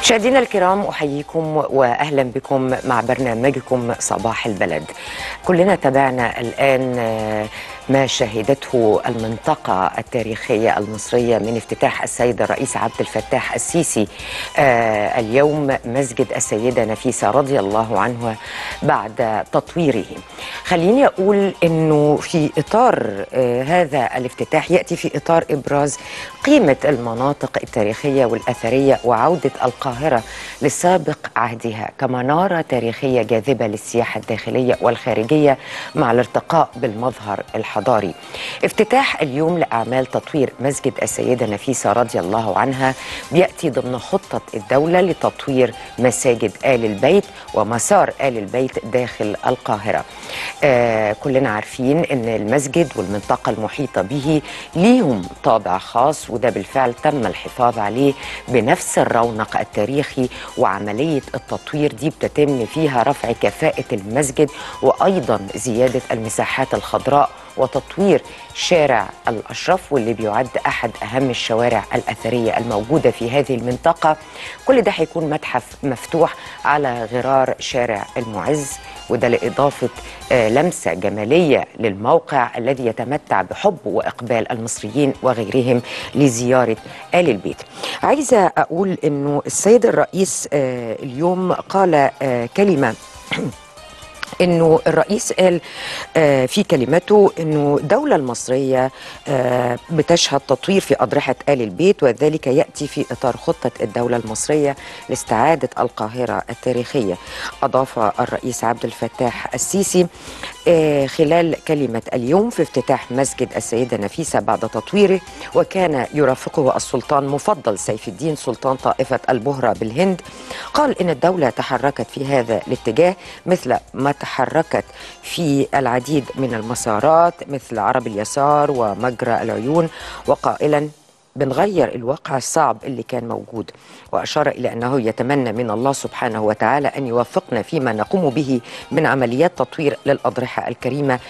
مشاهدينا الكرام احييكم واهلا بكم مع برنامجكم صباح البلد. كلنا تابعنا الان ما شهدته المنطقه التاريخيه المصريه من افتتاح السيد الرئيس عبد الفتاح السيسي آه اليوم مسجد السيده نفيسه رضي الله عنها بعد تطويره. خليني اقول انه في اطار آه هذا الافتتاح ياتي في اطار ابراز قيمه المناطق التاريخيه والاثريه وعوده القاهره لسابق عهدها كمناره تاريخيه جاذبه للسياحه الداخليه والخارجيه مع الارتقاء بالمظهر الحضاري. افتتاح اليوم لاعمال تطوير مسجد السيده نفيسه رضي الله عنها بياتي ضمن خطه الدوله لتطوير مساجد ال البيت ومسار ال البيت داخل القاهره. آه كلنا عارفين ان المسجد والمنطقه المحيطه به ليهم طابع خاص وده بالفعل تم الحفاظ عليه بنفس الرونق التاريخي وعمليه التطوير دي بتتم فيها رفع كفاءه المسجد وايضا زياده المساحات الخضراء وتطوير شارع الأشرف واللي بيعد أحد أهم الشوارع الأثرية الموجودة في هذه المنطقة كل ده هيكون متحف مفتوح على غرار شارع المعز وده لإضافة آه لمسة جمالية للموقع الذي يتمتع بحب وإقبال المصريين وغيرهم لزيارة آل البيت عايزة أقول أنه السيد الرئيس آه اليوم قال آه كلمة انه الرئيس قال آه في كلمته انه الدوله المصريه آه بتشهد تطوير في اضرحه ال البيت وذلك ياتي في اطار خطه الدوله المصريه لاستعاده القاهره التاريخيه اضاف الرئيس عبد الفتاح السيسي آه خلال كلمه اليوم في افتتاح مسجد السيده نفيسه بعد تطويره وكان يرافقه السلطان مفضل سيف الدين سلطان طائفه البهره بالهند قال ان الدوله تحركت في هذا الاتجاه مثل ما تحركت في العديد من المسارات مثل عرب اليسار ومجرى العيون وقائلا بنغير الواقع الصعب اللي كان موجود وأشار إلى أنه يتمنى من الله سبحانه وتعالى أن يوفقنا فيما نقوم به من عمليات تطوير للأضرحة الكريمة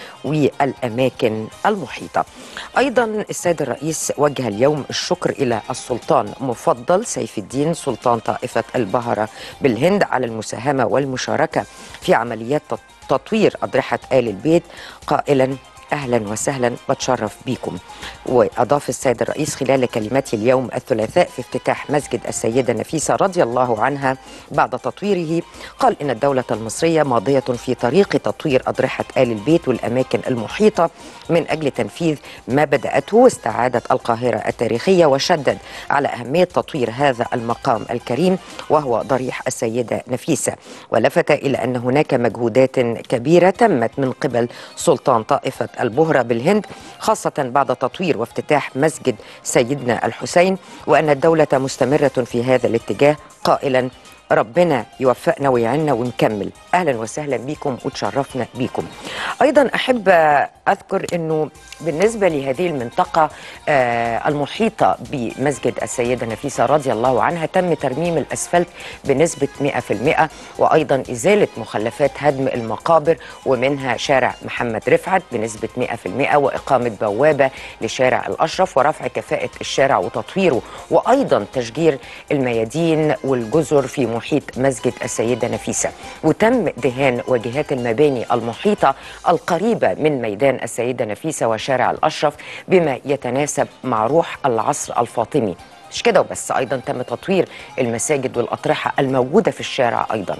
والأماكن المحيطة أيضا السيد الرئيس وجه اليوم الشكر إلى السلطان مفضل سيف الدين سلطان طائفة البهرة بالهند على المساهمة والمشاركة في عمليات تطوير أضرحة آل البيت قائلا اهلا وسهلا بتشرف بيكم واضاف السيد الرئيس خلال كلمته اليوم الثلاثاء في افتتاح مسجد السيده نفيسه رضي الله عنها بعد تطويره قال ان الدوله المصريه ماضيه في طريق تطوير اضرحه ال البيت والاماكن المحيطه من اجل تنفيذ ما بداته واستعاده القاهره التاريخيه وشدد على اهميه تطوير هذا المقام الكريم وهو ضريح السيده نفيسه ولفت الى ان هناك مجهودات كبيره تمت من قبل سلطان طائفه البهرة بالهند خاصة بعد تطوير وافتتاح مسجد سيدنا الحسين وأن الدولة مستمرة في هذا الاتجاه قائلا ربنا يوفقنا ويعيننا ونكمل اهلا وسهلا بكم وتشرفنا بكم ايضا احب اذكر انه بالنسبه لهذه المنطقه آه المحيطه بمسجد السيده نفيسه رضي الله عنها تم ترميم الاسفلت بنسبه 100% وايضا ازاله مخلفات هدم المقابر ومنها شارع محمد رفعت بنسبه 100% واقامه بوابه لشارع الاشرف ورفع كفاءه الشارع وتطويره وايضا تشجير الميادين والجزر في محيط مسجد السيده نفيسه وتم دهان واجهات المباني المحيطه القريبه من ميدان السيده نفيسه وشارع الاشرف بما يتناسب مع روح العصر الفاطمي مش كده وبس ايضا تم تطوير المساجد والاطرحه الموجوده في الشارع ايضا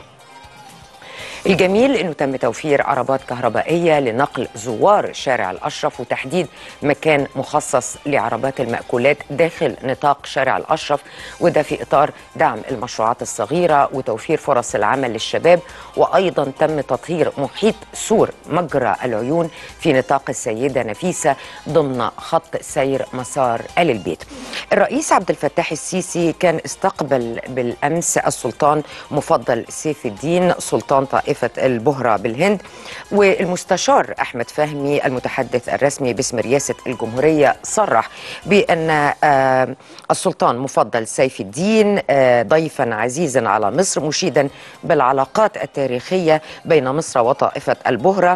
الجميل انه تم توفير عربات كهربائيه لنقل زوار شارع الاشرف وتحديد مكان مخصص لعربات المأكولات داخل نطاق شارع الاشرف وده في اطار دعم المشروعات الصغيره وتوفير فرص العمل للشباب وايضا تم تطهير محيط سور مجرى العيون في نطاق السيده نفيسه ضمن خط سير مسار ال البيت. الرئيس عبد الفتاح السيسي كان استقبل بالامس السلطان مفضل سيف الدين سلطان طائفه البهرة بالهند والمستشار أحمد فهمي المتحدث الرسمي باسم رئاسة الجمهورية صرح بأن السلطان مفضل سيف الدين ضيفا عزيزا على مصر مشيدا بالعلاقات التاريخية بين مصر وطائفة البهرة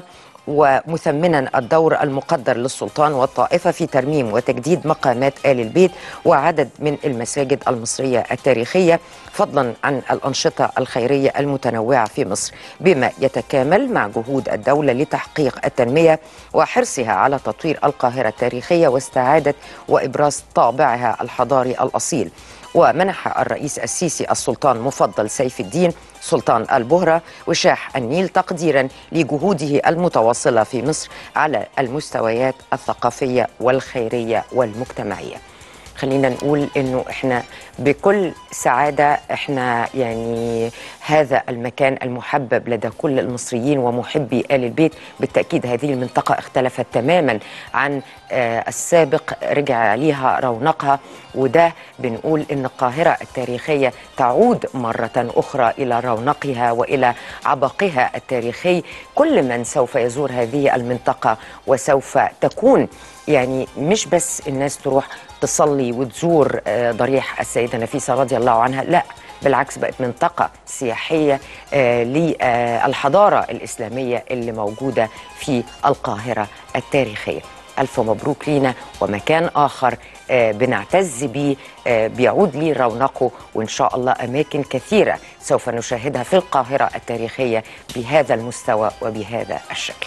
ومثمنا الدور المقدر للسلطان والطائفة في ترميم وتجديد مقامات آل البيت وعدد من المساجد المصرية التاريخية فضلا عن الأنشطة الخيرية المتنوعة في مصر بما يتكامل مع جهود الدولة لتحقيق التنمية وحرصها على تطوير القاهرة التاريخية واستعادة وإبراز طابعها الحضاري الأصيل ومنح الرئيس السيسي السلطان مفضل سيف الدين سلطان البهرة وشاح النيل تقديرا لجهوده المتواصلة في مصر على المستويات الثقافية والخيرية والمجتمعية خلينا نقول انه احنا بكل سعاده احنا يعني هذا المكان المحبب لدى كل المصريين ومحبي ال البيت بالتاكيد هذه المنطقه اختلفت تماما عن آه السابق رجع ليها رونقها وده بنقول ان القاهره التاريخيه تعود مره اخرى الى رونقها والى عبقها التاريخي كل من سوف يزور هذه المنطقه وسوف تكون يعني مش بس الناس تروح تصلي وتزور آه، ضريح السيدة نفيسة رضي الله عنها لا بالعكس بقت منطقة سياحية آه، للحضارة الإسلامية اللي موجودة في القاهرة التاريخية ألف مبروك لينا ومكان آخر آه، بنعتز بيه آه، بيعود لي رونقه وإن شاء الله أماكن كثيرة سوف نشاهدها في القاهرة التاريخية بهذا المستوى وبهذا الشكل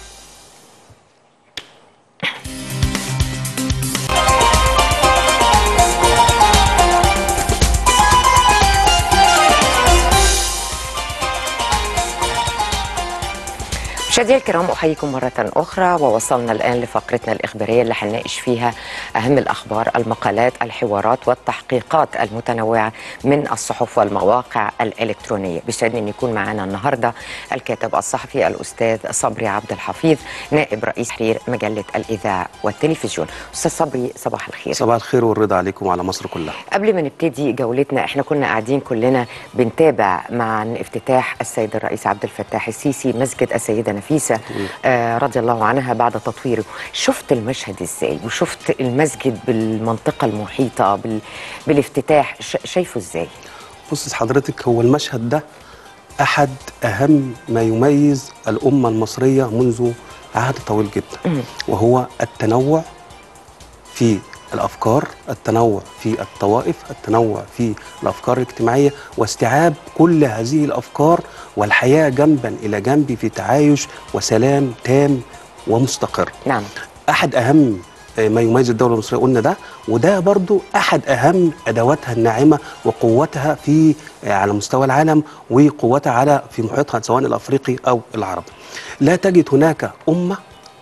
مشاهدينا الكرام احييكم مره اخرى ووصلنا الان لفقرتنا الاخباريه اللي هنناقش فيها اهم الاخبار المقالات الحوارات والتحقيقات المتنوعه من الصحف والمواقع الالكترونيه بيسعدني ان يكون معنا النهارده الكاتب الصحفي الاستاذ صبري عبد الحفيظ نائب رئيس تحرير مجله الاذاعه والتلفزيون استاذ صبري صباح الخير صباح الخير والرضا عليكم وعلى مصر كلها قبل ما نبتدي جولتنا احنا كنا قاعدين كلنا بنتابع مع افتتاح السيد الرئيس عبد الفتاح السيسي مسجد السيده نفيسه آه رضي الله عنها بعد تطويره شفت المشهد ازاي وشفت المسجد بالمنطقه المحيطه بال... بالافتتاح ش... شايفه ازاي بص حضرتك هو المشهد ده احد اهم ما يميز الامه المصريه منذ عهد طويل جدا وهو التنوع في الافكار التنوع في الطوائف التنوع في الافكار الاجتماعيه واستيعاب كل هذه الافكار والحياه جنبا الى جنب في تعايش وسلام تام ومستقر نعم احد اهم ما يميز الدوله المصريه قلنا ده وده برضو احد اهم ادواتها الناعمه وقوتها في على مستوى العالم وقوتها على في محيطها سواء الافريقي او العربي لا تجد هناك امه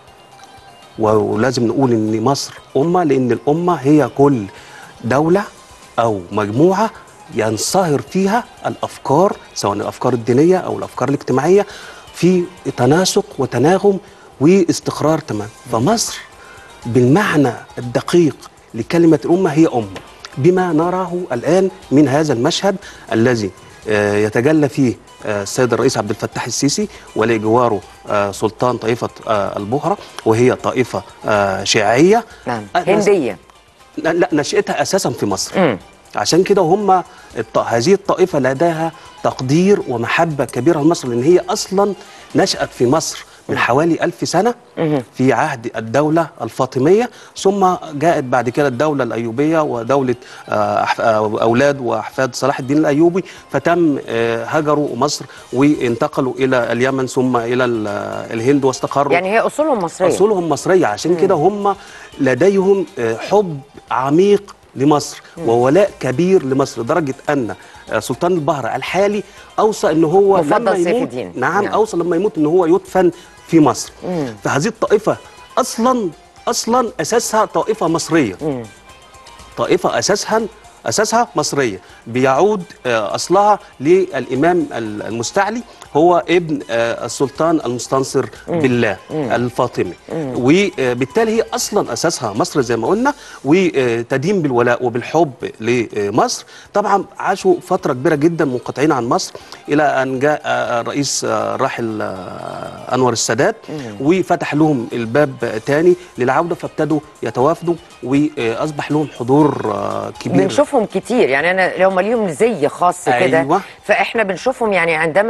ولازم نقول ان مصر امه لان الامه هي كل دوله او مجموعه ينصهر فيها الافكار سواء الافكار الدينيه او الافكار الاجتماعيه في تناسق وتناغم واستقرار تمام فمصر بالمعنى الدقيق لكلمه الامه هي امه بما نراه الان من هذا المشهد الذي يتجلى فيه السيد الرئيس عبد الفتاح السيسي ولي جواره سلطان طائفة البهرة وهي طائفة شيعية نعم هندية لا نشأتها أساسا في مصر مم. عشان كده هم الط... هذه الطائفة لديها تقدير ومحبة كبيرة لمصر لأن هي أصلا نشأت في مصر من حوالي ألف سنة في عهد الدولة الفاطمية ثم جاءت بعد كده الدولة الأيوبية ودولة أولاد وأحفاد صلاح الدين الأيوبي فتم هجروا مصر وانتقلوا إلى اليمن ثم إلى الهند واستقروا يعني هي أصولهم مصرية أصولهم مصرية عشان كده هم لديهم حب عميق لمصر وولاء كبير لمصر لدرجه ان سلطان البهرة الحالي اوصى ان هو مفضل لما سيف يموت الدين. نعم, نعم. اوصى لما يموت ان هو يدفن في مصر فهذه الطائفه اصلا اصلا اساسها طائفه مصريه طائفه اساسها اساسها مصريه بيعود اصلها للامام المستعلي هو ابن السلطان المستنصر بالله الفاطمي وبالتالي هي اصلا اساسها مصر زي ما قلنا وتدين بالولاء وبالحب لمصر طبعا عاشوا فتره كبيره جدا منقطعين عن مصر الى ان جاء الرئيس الراحل انور السادات وفتح لهم الباب تاني للعوده فابتدوا يتوافدوا واصبح لهم حضور كبير بنشوفهم كتير يعني انا لو ليهم زي خاص كده أيوة. فاحنا بنشوفهم يعني عندما تتجول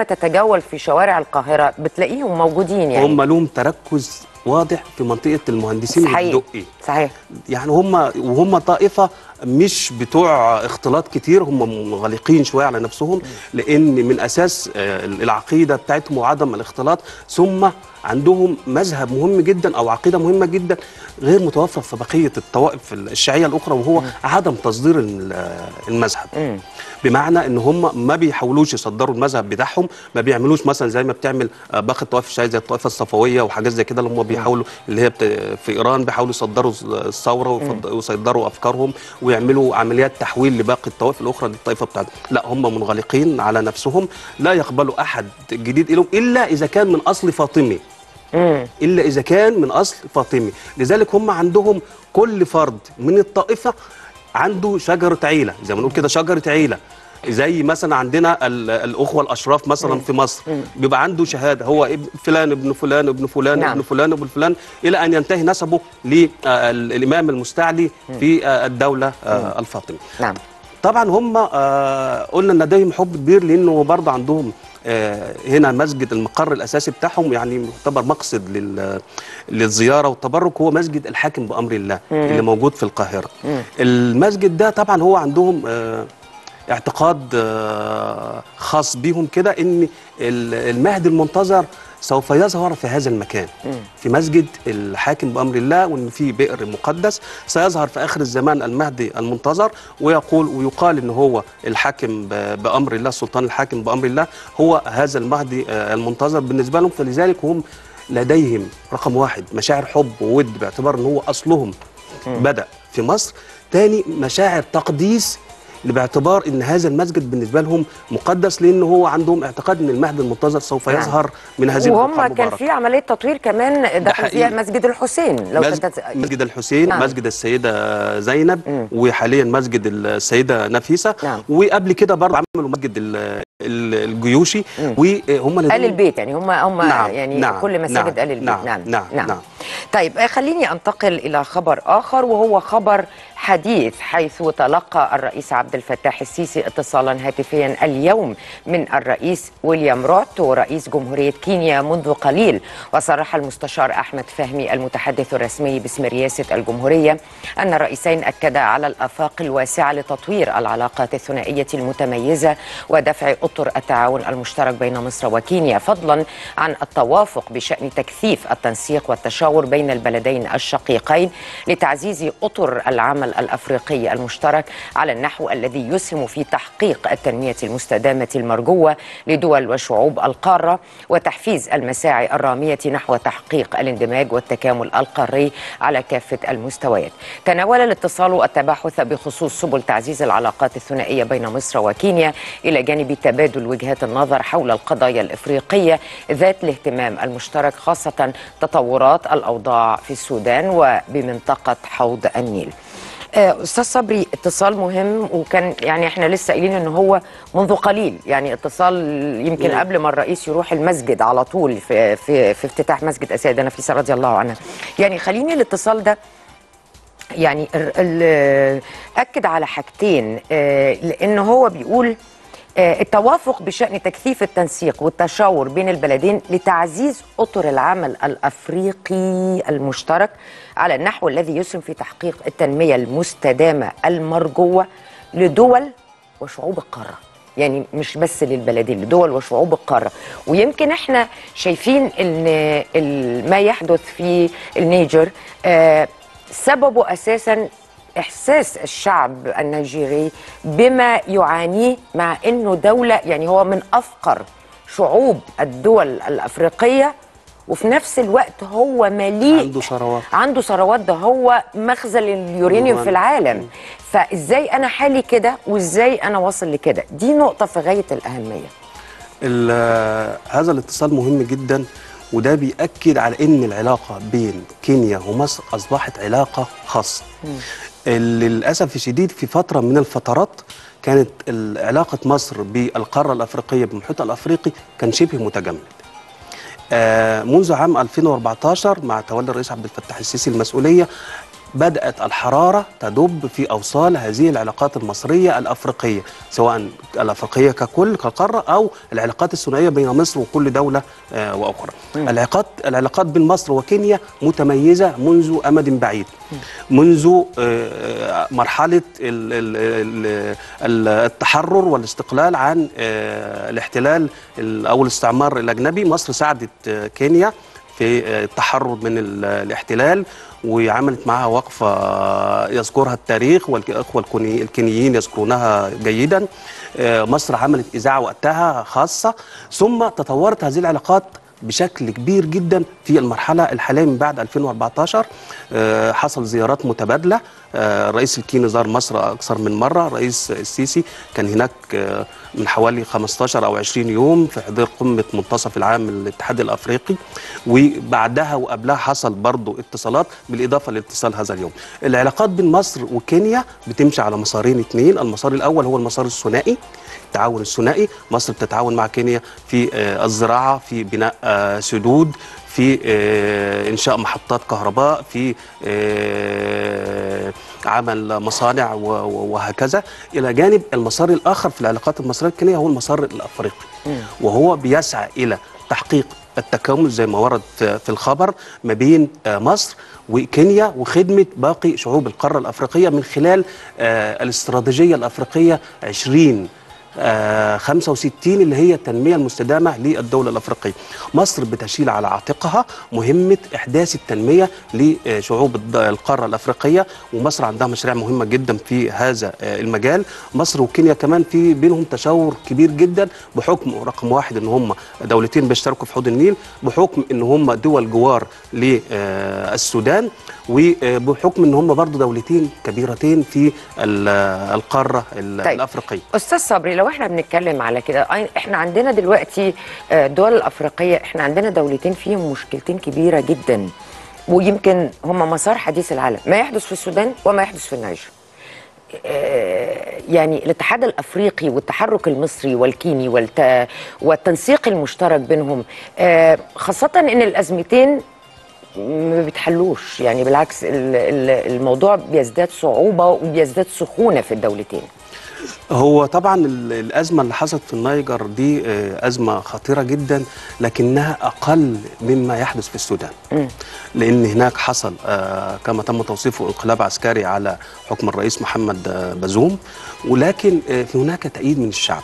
تتجول في شوارع القاهره بتلاقيهم موجودين يعني هم لهم تركز واضح في منطقه المهندسين صحيح والدقي صحيح يعني هم وهم طائفه مش بتوع اختلاط كتير هم منغلقين شويه على نفسهم لان من اساس آه، العقيده بتاعتهم وعدم الاختلاط ثم عندهم مذهب مهم جدا او عقيده مهمه جدا غير متوفر في بقيه الطوائف الشيعيه الاخرى وهو عدم تصدير ال- المذهب مم. بمعنى ان هم ما بيحاولوش يصدروا المذهب بتاعهم ما بيعملوش مثلا زي ما بتعمل آه، باقي الطوائف الشيعيه زي الطائفه الصفويه وحاجات زي كده اللي هم بيحاولوا اللي هي بت... في ايران بيحاولوا يصدروا الثوره ويفض- ويصدروا افكارهم ويعملوا عمليات تحويل لباقي الطوائف الاخرى للطائفه بتاعتهم لا هم منغلقين على نفسهم لا يقبلوا احد جديد اليهم الا اذا كان من اصل فاطمي مم. الا اذا كان من اصل فاطمي لذلك هم عندهم كل فرد من الطائفه عنده شجره عيله زي ما نقول كده شجره عيله زي مثلا عندنا ال- الاخوه الاشراف مثلا في مصر بيبقى عنده شهاده هو ابن فلان ابن فلان ابن فلان نعم. ابن فلان ابن فلان الى ان ينتهي نسبه للامام المستعلي في آه، الدوله آه، الفاطميه نعم طبعا هم آه قلنا ان لديهم حب كبير لانه برضه عندهم آه هنا مسجد المقر الاساسي بتاعهم يعني يعتبر مقصد لل للزياره والتبرك هو مسجد الحاكم بامر الله اللي موجود في القاهره المسجد ده طبعا هو عندهم آه اعتقاد آه خاص بيهم كده ان ال- المهدي المنتظر سوف يظهر في هذا المكان في مسجد الحاكم بامر الله وان في بئر مقدس سيظهر في اخر الزمان المهدي المنتظر ويقول ويقال ان هو الحاكم ب- بامر الله السلطان الحاكم بامر الله هو هذا المهدي آه، المنتظر بالنسبه لهم فلذلك هم لديهم رقم واحد مشاعر حب وود باعتبار ان هو اصلهم بدا في مصر تاني مشاعر تقديس باعتبار ان هذا المسجد بالنسبه لهم مقدس لان هو عندهم اعتقاد ان المهدي المنتظر سوف نعم. يظهر من هذه البقعه وهم كان المباركه في عمليه تطوير كمان دخل فيها حقيقي. مسجد الحسين لو مسجد, تتز... مسجد الحسين نعم. نعم. مسجد السيدة زينب وحاليا مسجد السيدة نفيسة نعم. وقبل كده برضه عملوا مسجد ال- ال- الجيوشي وهم آل لديهم- البيت يعني هم هم نعم، يعني نعم، كل مساجد نعم، آل البيت نعم، نعم نعم، نعم. طيب آه، خليني انتقل الى خبر اخر وهو خبر حديث حيث تلقى الرئيس عبد الفتاح السيسي اتصالا هاتفيا اليوم من الرئيس ويليام روتو رئيس جمهوريه كينيا منذ قليل وصرح المستشار احمد فهمي المتحدث الرسمي باسم رئاسه الجمهوريه ان الرئيسين اكدا على الافاق الواسعه لتطوير العلاقات الثنائيه المتميزه ودفع اطر التعاون المشترك بين مصر وكينيا فضلا عن التوافق بشان تكثيف التنسيق والتشاور بين البلدين الشقيقين لتعزيز اطر العمل الافريقي المشترك على النحو الذي يسهم في تحقيق التنميه المستدامه المرجوه لدول وشعوب القاره وتحفيز المساعي الراميه نحو تحقيق الاندماج والتكامل القاري على كافه المستويات. تناول الاتصال التباحث بخصوص سبل تعزيز العلاقات الثنائيه بين مصر وكينيا الى جانب تبادل وجهات النظر حول القضايا الافريقيه ذات الاهتمام المشترك خاصه تطورات الاوضاع في السودان وبمنطقه حوض النيل. آه، استاذ صبري اتصال مهم وكان يعني احنا لسه قايلين ان هو منذ قليل يعني اتصال يمكن نعم. قبل ما الرئيس يروح المسجد على طول في في, في افتتاح مسجد السيده نفيسه رضي الله عنها يعني خليني الاتصال ده يعني ال- ال- اكد على حاجتين آه، لان هو بيقول آه، التوافق بشان تكثيف التنسيق والتشاور بين البلدين لتعزيز اطر العمل الافريقي المشترك على النحو الذي يسهم في تحقيق التنميه المستدامه المرجوه لدول وشعوب القاره يعني مش بس للبلدين لدول وشعوب القاره ويمكن احنا شايفين ان ال- ما يحدث في النيجر آه، سببه اساسا احساس الشعب النيجيري بما يعانيه مع انه دوله يعني هو من افقر شعوب الدول الافريقيه وفي نفس الوقت هو مليء عنده ثروات عنده ثروات ده هو مخزن اليورانيوم يورانيوم. في العالم فازاي انا حالي كده وازاي انا واصل لكده دي نقطه في غايه الاهميه ال- هذا الاتصال مهم جدا وده بيأكد على ان العلاقه بين كينيا ومصر اصبحت علاقه خاصه. للاسف الشديد في فتره من الفترات كانت ال- علاقه مصر بالقاره الافريقيه بالمحيط الافريقي كان شبه متجمد. آه، منذ عام 2014 مع تولي الرئيس عبد الفتاح السيسي المسؤوليه بدأت الحرارة تدب في أوصال هذه العلاقات المصرية الأفريقية سواء الأفريقية ككل كقارة أو العلاقات الثنائية بين مصر وكل دولة آه، وأخرى العلاقات العلاقات بين مصر وكينيا متميزة منذ أمد بعيد منذ آه، مرحلة ال- ال- ال- ال- التحرر والاستقلال عن آه، الاحتلال ال- أو الاستعمار الأجنبي مصر ساعدت آه، كينيا في آه، التحرر من ال- الاحتلال وعملت معها وقفة آه، يذكرها التاريخ والإخوة الكوني- الكينيين يذكرونها جيدا آه، مصر عملت إذاعة وقتها خاصة ثم تطورت هذه العلاقات بشكل كبير جدا في المرحلة الحالية من بعد 2014 آه، حصل زيارات متبادلة آه، الرئيس الكيني زار مصر أكثر من مرة الرئيس السيسي كان هناك آه، من حوالي 15 أو 20 يوم في حضور قمة منتصف العام الاتحاد الأفريقي وبعدها وقبلها حصل برضو اتصالات بالإضافة لاتصال هذا اليوم العلاقات بين مصر وكينيا بتمشي على مسارين اثنين المسار الأول هو المسار الثنائي التعاون الثنائي مصر بتتعاون مع كينيا في آه، الزراعة في بناء آه، سدود في آه، إنشاء محطات كهرباء في آه، عمل مصانع و- و- وهكذا إلى جانب المسار الآخر في العلاقات المصرية الكينية هو المسار الأفريقي وهو بيسعى إلى تحقيق التكامل زي ما ورد في في الخبر ما بين آه، مصر وكينيا وخدمة باقي شعوب القارة الأفريقية من خلال آه، الاستراتيجية الأفريقية 20 آه، 65 اللي هي التنمية المستدامة للدولة الأفريقية مصر بتشيل على عاتقها مهمة إحداث التنمية لشعوب الد- القارة الأفريقية ومصر عندها مشاريع مهمة جدا في هذا آه، المجال مصر وكينيا كمان في بينهم تشاور كبير جدا بحكم رقم واحد ان هم دولتين بيشتركوا في حوض النيل بحكم ان هم دول جوار للسودان وبحكم ان هم برضو دولتين كبيرتين في ال- القارة ال- طيب. الأفريقية استاذ صبري لو احنا بنتكلم على كده أي- احنا عندنا دلوقتي آه، الدول الافريقيه احنا عندنا دولتين فيهم مشكلتين كبيره جدا ويمكن هم مسار حديث العالم ما يحدث في السودان وما يحدث في النيجر آه، يعني الاتحاد الافريقي والتحرك المصري والكيني والت... والتنسيق المشترك بينهم آه، خاصه ان الازمتين ما بيتحلوش يعني بالعكس ال- ال- الموضوع بيزداد صعوبه وبيزداد سخونه في الدولتين هو طبعا ال- الأزمة اللي حصلت في النيجر دي آه، أزمة خطيرة جدا لكنها أقل مما يحدث في السودان لأن هناك حصل آه، كما تم توصيفه انقلاب عسكري على حكم الرئيس محمد آه، بازوم ولكن آه، في هناك تأييد من الشعب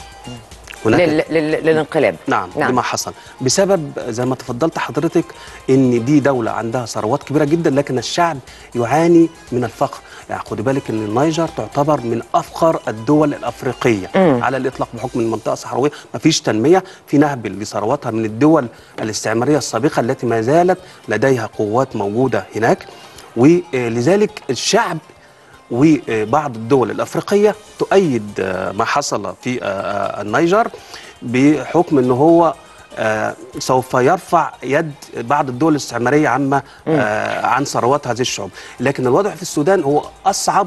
هناك لل... لل... للانقلاب نعم, نعم لما حصل بسبب زي ما تفضلت حضرتك ان دي دوله عندها ثروات كبيره جدا لكن الشعب يعاني من الفقر يعني خدي بالك ان النيجر تعتبر من افقر الدول الافريقيه مم. على الاطلاق بحكم ان المنطقه صحراويه ما فيش تنميه في نهب لثرواتها من الدول الاستعماريه السابقه التي ما زالت لديها قوات موجوده هناك ولذلك الشعب وبعض الدول الافريقيه تؤيد آه، ما حصل في آه، آه، النيجر بحكم ان هو آه، سوف يرفع يد بعض الدول الاستعماريه عما آه، عن ثروات هذه الشعوب لكن الوضع في السودان هو اصعب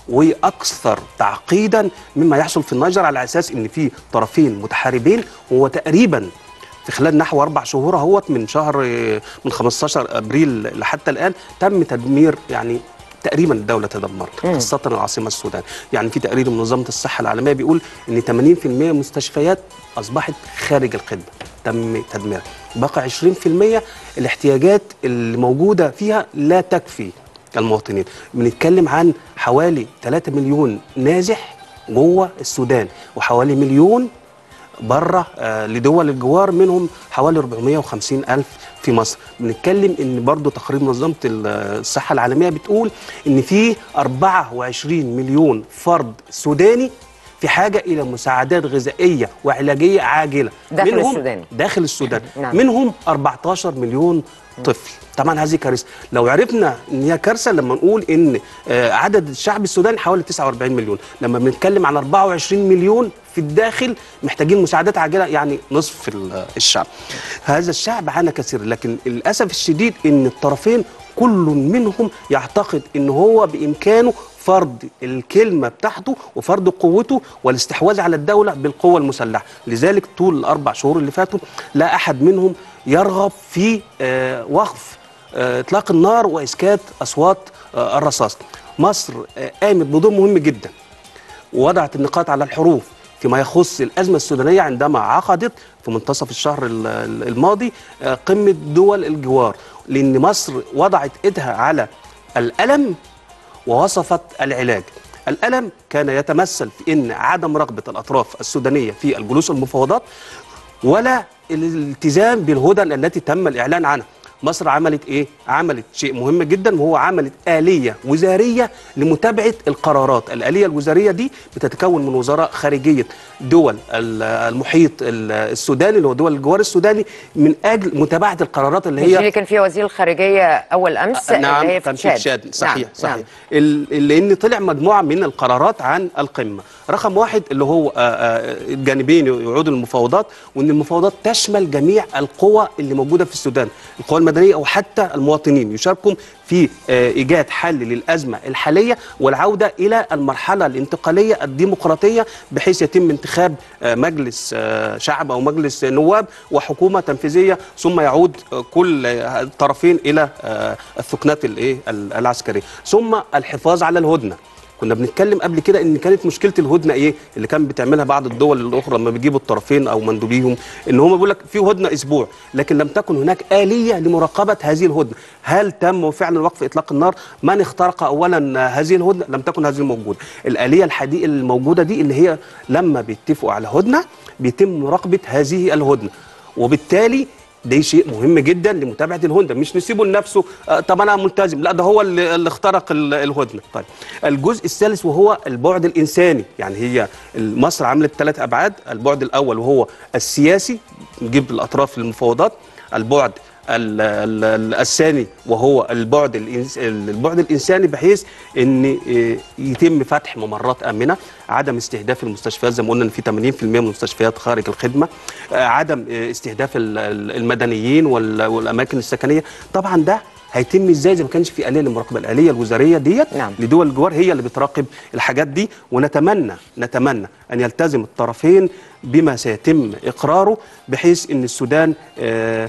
واكثر تعقيدا مما يحصل في النيجر على اساس ان في طرفين متحاربين وهو تقريبا في خلال نحو اربع شهور اهوت من شهر آه، من 15 ابريل لحتى الان تم تدمير يعني تقريبا الدوله تدمرت خاصه العاصمه السودان يعني في تقرير من منظمه الصحه العالميه بيقول ان 80% من المستشفيات اصبحت خارج الخدمه تم تدميرها بقى 20% الاحتياجات اللي موجوده فيها لا تكفي المواطنين بنتكلم عن حوالي 3 مليون نازح جوه السودان وحوالي مليون بره آه لدول الجوار منهم حوالي 450 ألف في مصر بنتكلم ان برضو تقرير منظمه ال- الصحه العالميه بتقول ان في 24 مليون فرد سوداني في حاجه الى مساعدات غذائيه وعلاجيه عاجله داخل منهم السودان. داخل السودان نعم. منهم 14 مليون طفل طبعا هذه كارثه لو عرفنا ان هي كارثه لما نقول ان آه، عدد الشعب السوداني حوالي 49 مليون لما بنتكلم عن 24 مليون في الداخل محتاجين مساعدات عاجله يعني نصف ال- الشعب هذا الشعب عانى كثيرا لكن للاسف الشديد ان الطرفين كل منهم يعتقد ان هو بامكانه فرض الكلمة بتاعته وفرض قوته والاستحواذ على الدولة بالقوة المسلحة لذلك طول الأربع شهور اللي فاتوا لا أحد منهم يرغب في آه، وقف آه، اطلاق النار واسكات اصوات آه، الرصاص مصر آه، قامت بدور مهم جدا ووضعت النقاط على الحروف فيما يخص الأزمة السودانية عندما عقدت في منتصف الشهر ال- ال- الماضي آه، قمة دول الجوار لأن مصر وضعت إيدها على الألم ووصفت العلاج الألم كان يتمثل في أن عدم رغبة الأطراف السودانية في الجلوس المفاوضات ولا الالتزام بالهدن التي تم الإعلان عنها مصر عملت ايه؟ عملت شيء مهم جدا وهو عملت آلية وزارية لمتابعة القرارات، الآلية الوزارية دي بتتكون من وزراء خارجية دول ال- المحيط ال- السوداني اللي هو دول الجوار السوداني من أجل متابعة القرارات اللي مش هي اللي كان فيها وزير الخارجية أول أمس نعم اللي هي كان في تشاد صحيح نعم. صحيح نعم. ال- لان طلع مجموعه من القرارات عن القمه رقم واحد اللي هو آه، آه، الجانبين يعودوا المفاوضات وان المفاوضات تشمل جميع القوى اللي موجوده في السودان القوى المدنيه او حتى المواطنين يشاركوا في آه، ايجاد حل للازمه الحاليه والعوده الى المرحله الانتقاليه الديمقراطيه بحيث يتم انتخاب آه، مجلس آه، شعب او مجلس نواب وحكومه تنفيذيه ثم يعود آه، كل آه، الطرفين الى آه، الثكنات الايه ال- العسكريه ثم الحفاظ على الهدنه كنا بنتكلم قبل كده ان كانت مشكله الهدنه ايه اللي كان بتعملها بعض الدول الاخرى لما بيجيبوا الطرفين او مندوبيهم ان هم بيقول لك في هدنه اسبوع لكن لم تكن هناك اليه لمراقبه هذه الهدنه هل تم فعلا وقف اطلاق النار من اخترق اولا هذه الهدنه لم تكن هذه الموجوده الاليه الحديثه الموجوده دي اللي هي لما بيتفقوا على هدنه بيتم مراقبه هذه الهدنه وبالتالي ده شيء مهم جدا لمتابعه الهدنه مش نسيبه لنفسه آه طب انا ملتزم لا ده هو اللي, اللي اخترق ال- الهدنه طيب الجزء الثالث وهو البعد الانساني يعني هي مصر عملت ثلاث ابعاد البعد الاول وهو السياسي نجيب الاطراف للمفاوضات البعد ال- ال- ال- الثاني وهو البعد الإنس- البعد الانساني بحيث ان إيه، يتم فتح ممرات امنه عدم استهداف المستشفيات زي ما قلنا ان في 80% من المستشفيات خارج الخدمه آه، عدم آه، استهداف ال- ال- المدنيين وال- والاماكن السكنيه طبعا ده هيتم ازاي اذا ما كانش في اليه للمراقبه الاليه الوزاريه ديت نعم. لدول الجوار هي اللي بتراقب الحاجات دي ونتمنى نتمنى ان يلتزم الطرفين بما سيتم اقراره بحيث ان السودان آه،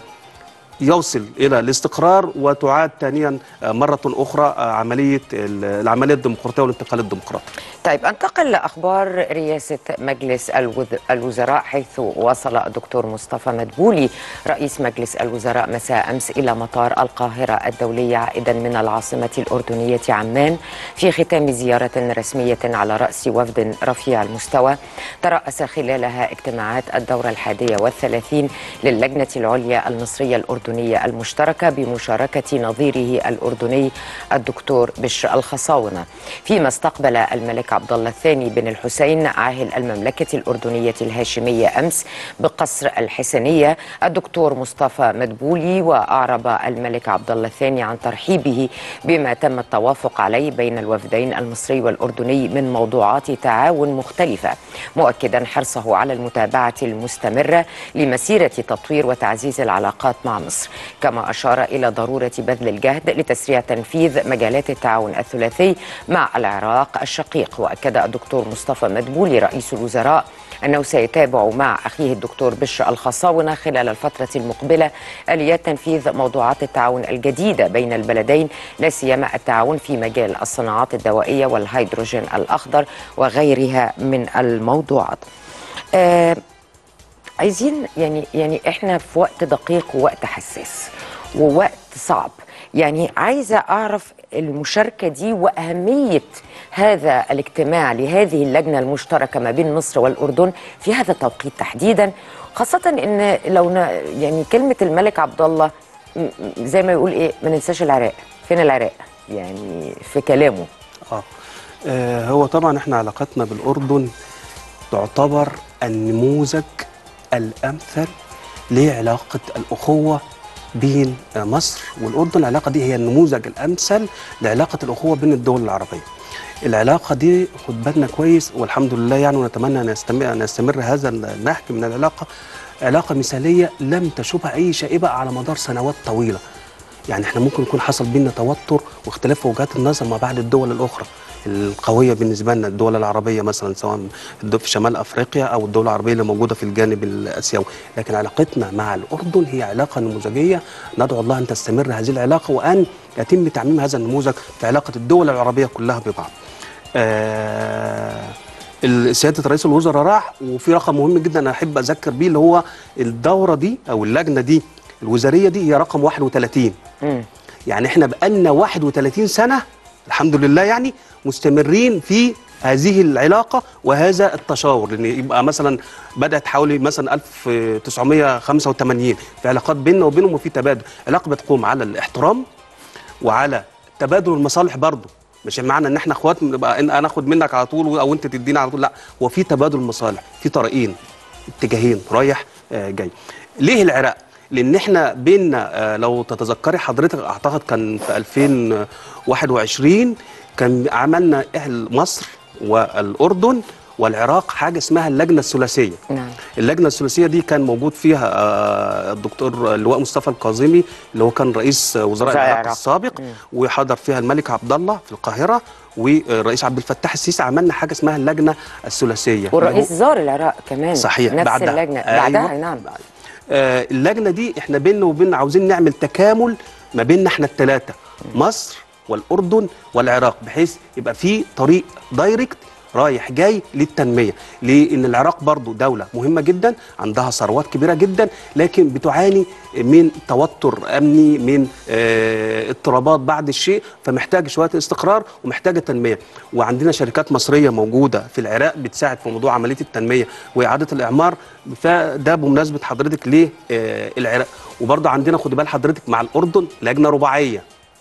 يوصل الى الاستقرار وتعاد ثانيا آه، مره اخرى آه، عمليه ال- العمليه الديمقراطيه والانتقال الديمقراطي طيب انتقل لاخبار رئاسه مجلس الوز- الوزراء حيث وصل الدكتور مصطفى مدبولي رئيس مجلس الوزراء مساء امس الى مطار القاهره الدولي عائدا من العاصمه الاردنيه عمان في ختام زياره رسميه على راس وفد رفيع المستوى تراس خلالها اجتماعات الدوره الحادية والثلاثين للجنه العليا المصريه الاردنيه المشتركه بمشاركه نظيره الاردني الدكتور بشر الخصاونه فيما استقبل الملك عبد الله الثاني بن الحسين عاهل المملكه الاردنيه الهاشميه امس بقصر الحسنيه الدكتور مصطفى مدبولي واعرب الملك عبد الله الثاني عن ترحيبه بما تم التوافق عليه بين الوفدين المصري والاردني من موضوعات تعاون مختلفه مؤكدا حرصه على المتابعه المستمره لمسيره تطوير وتعزيز العلاقات مع مصر كما اشار الى ضروره بذل الجهد لتسريع تنفيذ مجالات التعاون الثلاثي مع العراق الشقيق واكد الدكتور مصطفى مدبولي رئيس الوزراء انه سيتابع مع اخيه الدكتور بشر الخصاونه خلال الفتره المقبله اليات تنفيذ موضوعات التعاون الجديده بين البلدين لا سيما التعاون في مجال الصناعات الدوائيه والهيدروجين الاخضر وغيرها من الموضوعات. آه عايزين يعني يعني احنا في وقت دقيق ووقت حساس ووقت صعب يعني عايزه اعرف المشاركه دي واهميه هذا الاجتماع لهذه اللجنه المشتركه ما بين مصر والاردن في هذا التوقيت تحديدا خاصه ان لو ن- يعني كلمه الملك عبد الله م- م- زي ما يقول ايه ما ننساش العراق فين العراق يعني في كلامه آه. آه هو طبعا احنا علاقتنا بالاردن تعتبر النموذج الامثل لعلاقه الاخوه بين آه، مصر والاردن العلاقه دي هي النموذج الامثل لعلاقه الاخوه بين الدول العربيه العلاقه دي خد بالنا كويس والحمد لله يعني ونتمنى ان يستمر ان يستمر هذا النهج من العلاقه علاقه مثاليه لم تشوبها اي شائبه على مدار سنوات طويله يعني احنا ممكن يكون حصل بينا توتر واختلاف في وجهات النظر مع بعض الدول الاخرى القويه بالنسبه لنا الدول العربيه مثلا سواء الدول في شمال افريقيا او الدول العربيه اللي موجوده في الجانب الاسيوي لكن علاقتنا مع الاردن هي علاقه نموذجيه ندعو الله ان تستمر هذه العلاقه وان يتم تعميم هذا النموذج في علاقه الدول العربيه كلها ببعض آه سياده رئيس الوزراء راح وفي رقم مهم جدا انا احب اذكر بيه اللي هو الدوره دي او اللجنه دي الوزاريه دي هي رقم 31 مم. يعني احنا بقالنا 31 سنه الحمد لله يعني مستمرين في هذه العلاقة وهذا التشاور لأن يبقى مثلا بدأت حوالي مثلا 1985 في علاقات بيننا وبينهم وفي تبادل علاقة بتقوم على الاحترام وعلى تبادل المصالح برضه مش معنى ان احنا اخوات نبقى إن انا اخد منك على طول او انت تديني على طول لا هو في تبادل مصالح في طريقين اتجاهين رايح آه، جاي ليه العراق لان احنا بيننا آه، لو تتذكري حضرتك اعتقد كان في 2021 كان عملنا اهل مصر والاردن والعراق حاجه اسمها اللجنه الثلاثيه نعم اللجنه الثلاثيه دي كان موجود فيها آه، الدكتور اللواء مصطفى الكاظمي اللي هو كان رئيس وزراء وزراء العراق العراق. السابق وحضر فيها الملك عبد الله في القاهره والرئيس عبد الفتاح السيسي عملنا حاجه اسمها اللجنه الثلاثيه والرئيس زار العراق كمان صحيح نفس بعدها. اللجنة أيوة. بعدها نعم آه اللجنه دي احنا بيننا وبين عاوزين نعمل تكامل ما بيننا احنا الثلاثه مصر والاردن والعراق بحيث يبقى في طريق دايركت رايح جاي للتنميه لان العراق برضو دوله مهمه جدا عندها ثروات كبيره جدا لكن بتعاني من توتر امني من آه اضطرابات بعد الشيء فمحتاج شويه استقرار ومحتاجه تنميه وعندنا شركات مصريه موجوده في العراق بتساعد في موضوع عمليه التنميه واعاده الاعمار فده بمناسبه حضرتك ليه آه العراق وبرضه عندنا خد بال حضرتك مع الاردن لجنه رباعيه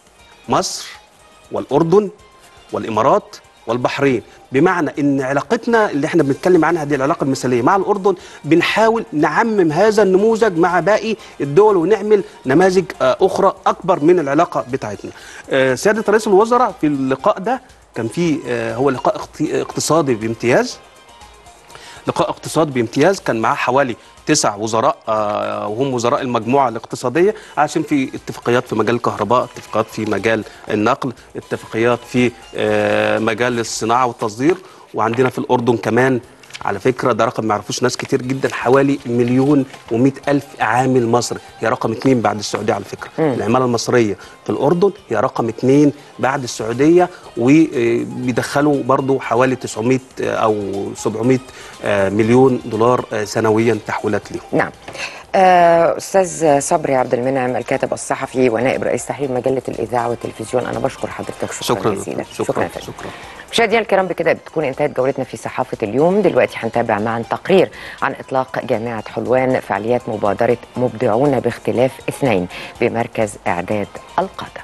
مصر والاردن والامارات والبحرين بمعنى ان علاقتنا اللي احنا بنتكلم عنها دي العلاقه المثاليه مع الاردن بنحاول نعمم هذا النموذج مع باقي الدول ونعمل نماذج آه، اخرى اكبر من العلاقه بتاعتنا. آه، سياده رئيس الوزراء في اللقاء ده كان في آه، هو لقاء اقت- اقتصادي بامتياز لقاء اقتصاد بامتياز كان معاه حوالي تسع وزراء آه، وهم وزراء المجموعه الاقتصاديه عشان في اتفاقيات في مجال الكهرباء، اتفاقيات في مجال النقل، اتفاقيات في آه، مجال الصناعه والتصدير وعندنا في الاردن كمان على فكره ده رقم ما يعرفوش ناس كتير جدا حوالي مليون و الف عامل مصري هي رقم اتنين بعد السعوديه على فكره العماله المصريه في الاردن هي رقم اتنين بعد السعوديه وبيدخلوا برضو حوالي 900 او 700 آه، مليون دولار آه، سنويا تحويلات ليهم نعم آه، أستاذ صبري عبد المنعم الكاتب الصحفي ونائب رئيس تحرير مجلة الإذاعة والتلفزيون أنا بشكر حضرتك شكرا, شكرا جزيلا شكرا يا فندم. شكرا مشاهدينا الكرام بكده بتكون انتهت جولتنا في صحافة اليوم دلوقتي هنتابع معا تقرير عن إطلاق جامعة حلوان فعاليات مبادرة مبدعون باختلاف اثنين بمركز إعداد القادة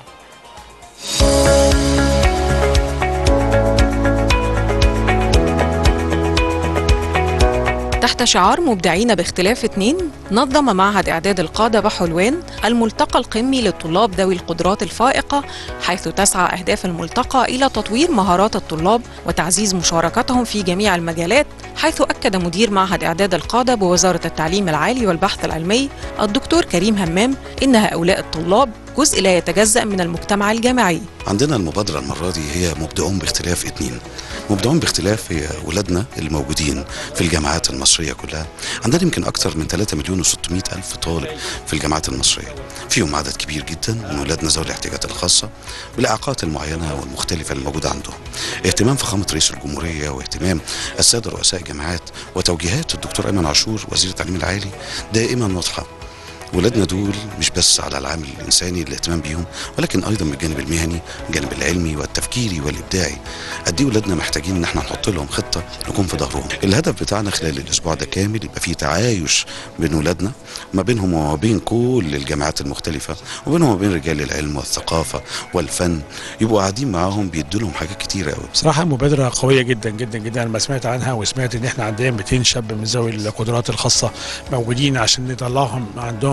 تحت شعار مبدعين باختلاف اثنين نظم معهد إعداد القادة بحلوان الملتقى القمي للطلاب ذوي القدرات الفائقة حيث تسعى أهداف الملتقى إلى تطوير مهارات الطلاب وتعزيز مشاركتهم في جميع المجالات حيث أكد مدير معهد إعداد القادة بوزارة التعليم العالي والبحث العلمي الدكتور كريم همام إن هؤلاء الطلاب جزء لا يتجزأ من المجتمع الجامعي عندنا المبادرة المرة دي هي مبدعون باختلاف اتنين مبدعون باختلاف هي ولادنا اللي موجودين في الجامعات المصرية كلها عندنا يمكن أكثر من 3 مليون و600 ألف طالب في الجامعات المصرية فيهم عدد كبير جدا من ولادنا ذوي الاحتياجات الخاصة بالإعاقات المعينة والمختلفة اللي موجودة عندهم اهتمام فخامة رئيس الجمهورية واهتمام السادة رؤساء الجامعات وتوجيهات الدكتور أيمن عاشور وزير التعليم العالي دائما واضحة ولادنا دول مش بس على العامل الانساني الاهتمام بيهم ولكن ايضا من الجانب المهني الجانب العلمي والتفكيري والابداعي قد ايه ولادنا محتاجين ان احنا نحط لهم خطه نكون في ظهرهم الهدف بتاعنا خلال الاسبوع ده كامل يبقى فيه تعايش بين ولادنا ما بينهم وما بين كل الجامعات المختلفه وبينهم وما بين رجال العلم والثقافه والفن يبقوا قاعدين معاهم بيدوا لهم حاجات كتيره قوي بصراحة مبادرة قوية جدا جدا جدا لما سمعت عنها وسمعت ان احنا عندنا 200 شاب من ذوي القدرات الخاصة موجودين عشان نطلعهم عندهم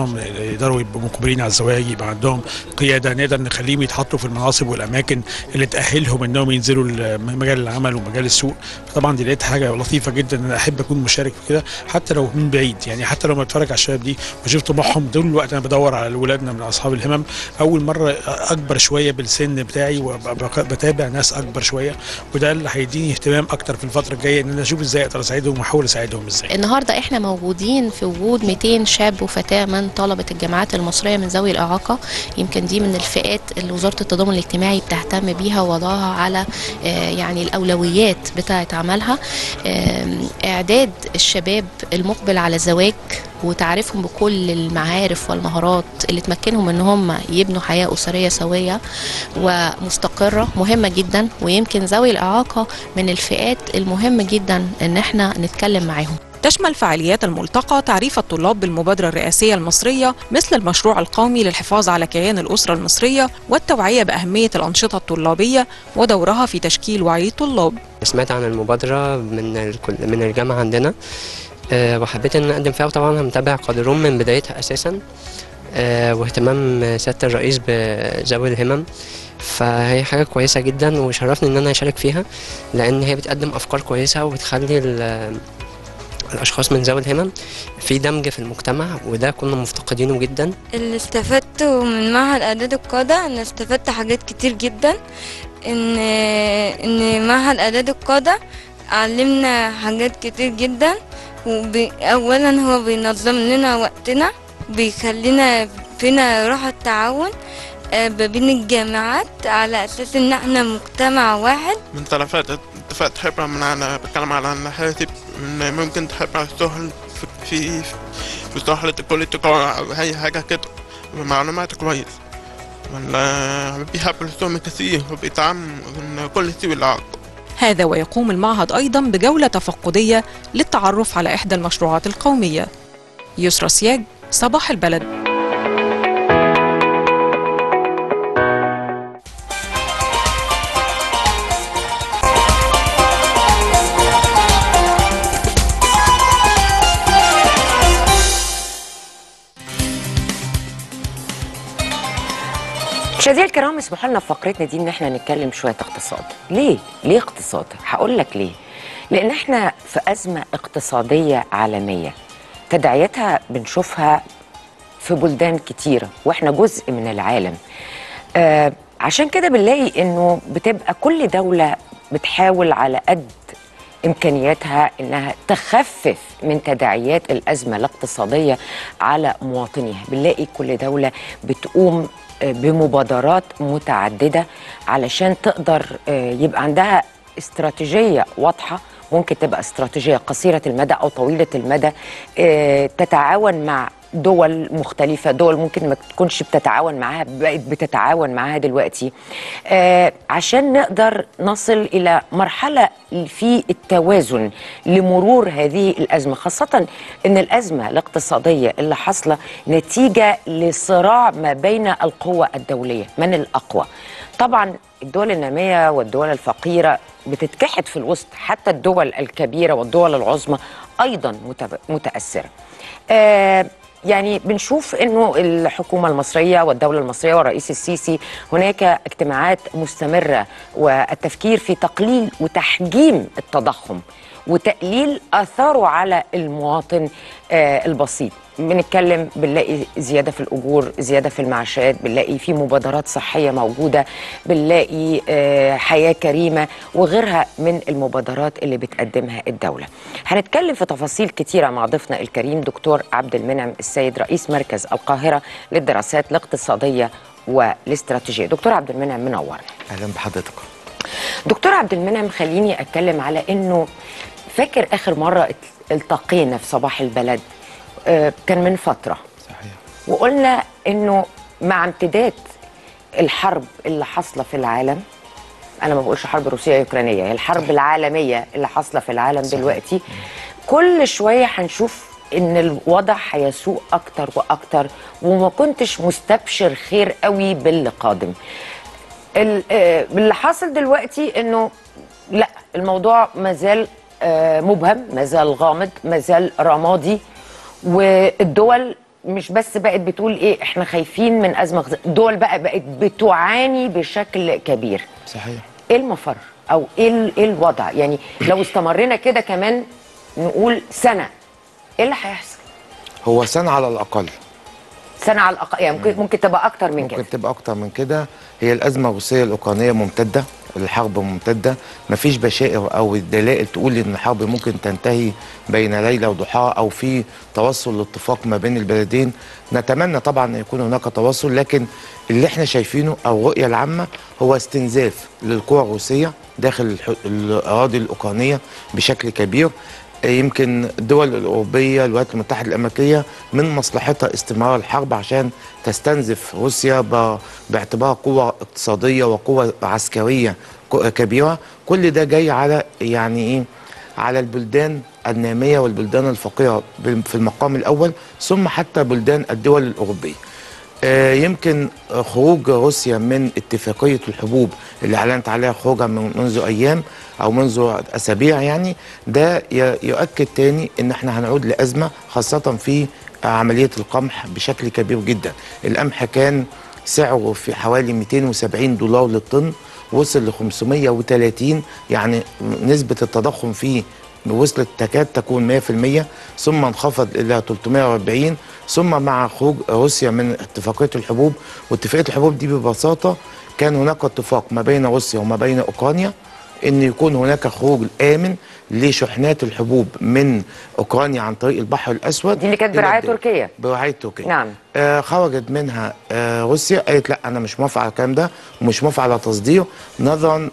انهم يقدروا يبقوا مقبلين على الزواج يبقى عندهم قياده نقدر نخليهم يتحطوا في المناصب والاماكن اللي تاهلهم انهم ينزلوا ل- مجال العمل ومجال السوق فطبعا دي لقيت حاجه لطيفه جدا ان انا احب اكون مشارك في كده حتى لو من بعيد يعني حتى لو ما اتفرج على الشباب دي واشوف طموحهم دول الوقت انا بدور على ولادنا من اصحاب الهمم اول مره اكبر شويه بالسن بتاعي وبتابع ناس اكبر شويه وده اللي هيديني اهتمام اكتر في الفتره الجايه ان انا اشوف ازاي اقدر اساعدهم واحاول اساعدهم ازاي النهارده احنا موجودين في وجود 200 شاب وفتاه من طلبه الجامعات المصريه من ذوي الاعاقه يمكن دي من الفئات اللي وزاره التضامن الاجتماعي بتهتم بيها ووضعها على آه، يعني الاولويات بتاعه عملها آم، اعداد الشباب المقبل على الزواج وتعريفهم بكل المعارف والمهارات اللي تمكنهم ان هم يبنوا حياه اسريه سويه ومستقره مهمه جدا ويمكن ذوي الاعاقه من الفئات المهمه جدا ان احنا نتكلم معاهم تشمل فعاليات الملتقى تعريف الطلاب بالمبادرة الرئاسية المصرية مثل المشروع القومي للحفاظ على كيان الأسرة المصرية والتوعية بأهمية الأنشطة الطلابية ودورها في تشكيل وعي الطلاب سمعت عن المبادرة من الكل من الجامعة عندنا آه، وحبيت ان اقدم فيها وطبعا انا متابع قادرون من بدايتها اساسا آه، واهتمام سيادة الرئيس بذوي الهمم فهي حاجة كويسة جدا وشرفني ان انا اشارك فيها لان هي بتقدم افكار كويسة وبتخلي ال- الاشخاص من ذوي الهمم في دمج في المجتمع وده كنا مفتقدينه جدا اللي استفدته من معهد اعداد القاده انا استفدت حاجات كتير جدا ان ان معهد اعداد القاده علمنا حاجات كتير جدا اولا هو بينظم لنا وقتنا بيخلينا فينا روح التعاون آه، ما بين الجامعات على اساس ان احنا مجتمع واحد من طرفات اتفاق خبرة من أنا بتكلم على ناحية إن ممكن تحب تدخل في في في سهلة البوليتيكا أو أي حاجة كده معلومات كويس ولا بيحب الرسوم كثير وبيتعامل من كل ذوي الإعاقة هذا ويقوم المعهد أيضا بجولة تفقدية للتعرف على إحدى المشروعات القومية يسرى سياج صباح البلد مشاهدينا الكرام اسمحوا لنا في فقرتنا دي ان احنا نتكلم شويه اقتصاد ليه ليه اقتصاد هقول لك ليه لان احنا في ازمه اقتصاديه عالميه تداعياتها بنشوفها في بلدان كتيره واحنا جزء من العالم آه عشان كده بنلاقي انه بتبقى كل دوله بتحاول على قد امكانياتها انها تخفف من تداعيات الازمه الاقتصاديه على مواطنيها بنلاقي كل دوله بتقوم آه، بمبادرات متعدده علشان تقدر آه، يبقى عندها استراتيجيه واضحه ممكن تبقى استراتيجيه قصيره المدى او طويله المدى آه، تتعاون مع دول مختلفة دول ممكن ما تكونش بتتعاون معاها بقت بتتعاون معاها دلوقتي آه عشان نقدر نصل إلى مرحلة في التوازن لمرور هذه الأزمة خاصة أن الأزمة الاقتصادية اللي حاصلة نتيجة لصراع ما بين القوى الدولية من الأقوى طبعا الدول النامية والدول الفقيرة بتتكحت في الوسط حتى الدول الكبيرة والدول العظمى أيضا متب- متأثرة آه يعني بنشوف انه الحكومه المصريه والدوله المصريه والرئيس السيسي هناك اجتماعات مستمره والتفكير في تقليل وتحجيم التضخم وتقليل اثاره على المواطن آه البسيط بنتكلم بنلاقي زياده في الاجور زياده في المعاشات بنلاقي في مبادرات صحيه موجوده بنلاقي آه حياه كريمه وغيرها من المبادرات اللي بتقدمها الدوله هنتكلم في تفاصيل كتيره مع ضيفنا الكريم دكتور عبد المنعم السيد رئيس مركز القاهره للدراسات الاقتصاديه والاستراتيجيه دكتور عبد المنعم منور اهلا بحضرتك دكتور عبد المنعم خليني اتكلم على انه فاكر اخر مره ات- التقينا في صباح البلد آه، كان من فتره صحيح وقلنا انه مع امتداد الحرب اللي حاصله في العالم انا ما بقولش حرب روسيه اوكرانيه هي الحرب العالميه اللي حاصله في العالم دلوقتي كل شويه هنشوف ان الوضع هيسوء اكتر واكتر وما كنتش مستبشر خير قوي باللي قادم ال- آه، اللي حاصل دلوقتي انه لا الموضوع مازال آه، مبهم مازال غامض مازال رمادي والدول مش بس بقت بتقول ايه احنا خايفين من ازمه غذائيه دول بقى بقت بتعاني بشكل كبير صحيح ايه المفر او ايه ال- ايه الوضع يعني لو استمرينا كده كمان نقول سنه ايه اللي هيحصل هو سنه على الاقل سنه على الاقل يعني ممكن ممكن تبقى اكتر من كده ممكن تبقى اكتر من كده هي الازمه الروسيه الاوكرانيه ممتده الحرب ممتده مفيش بشائر او دلائل تقول ان الحرب ممكن تنتهي بين ليله وضحاها او في توصل لاتفاق ما بين البلدين نتمنى طبعا ان يكون هناك تواصل لكن اللي احنا شايفينه او الرؤيه العامه هو استنزاف للقوى الروسيه داخل الح- الاراضي الاوكرانيه بشكل كبير يمكن الدول الأوروبية الولايات المتحدة الأمريكية من مصلحتها استمرار الحرب عشان تستنزف روسيا ب- باعتبارها قوة اقتصادية وقوة عسكرية ك- كبيرة كل ده جاي على يعني إيه على البلدان النامية والبلدان الفقيرة بال- في المقام الأول ثم حتى بلدان الدول الأوروبية آه، يمكن آه، خروج روسيا من اتفاقية الحبوب اللي أعلنت عليها خروجها من- منذ أيام أو منذ أسابيع يعني ده ي- يؤكد تاني إن احنا هنعود لأزمة خاصة في عملية القمح بشكل كبير جدا القمح كان سعره في حوالي 270 دولار للطن وصل ل 530 يعني نسبة التضخم فيه وصلت تكاد تكون 100% ثم انخفض الى 340 ثم مع خروج روسيا من اتفاقيه الحبوب واتفاقيه الحبوب دي ببساطه كان هناك اتفاق ما بين روسيا وما بين اوكرانيا ان يكون هناك خروج امن لشحنات الحبوب من اوكرانيا عن طريق البحر الاسود دي اللي كانت إلى برعايه الدول. تركيا برعايه تركيا نعم آه خرجت منها آه روسيا قالت لا انا مش موافقه على الكلام ده ومش موافقه على تصديره نظرا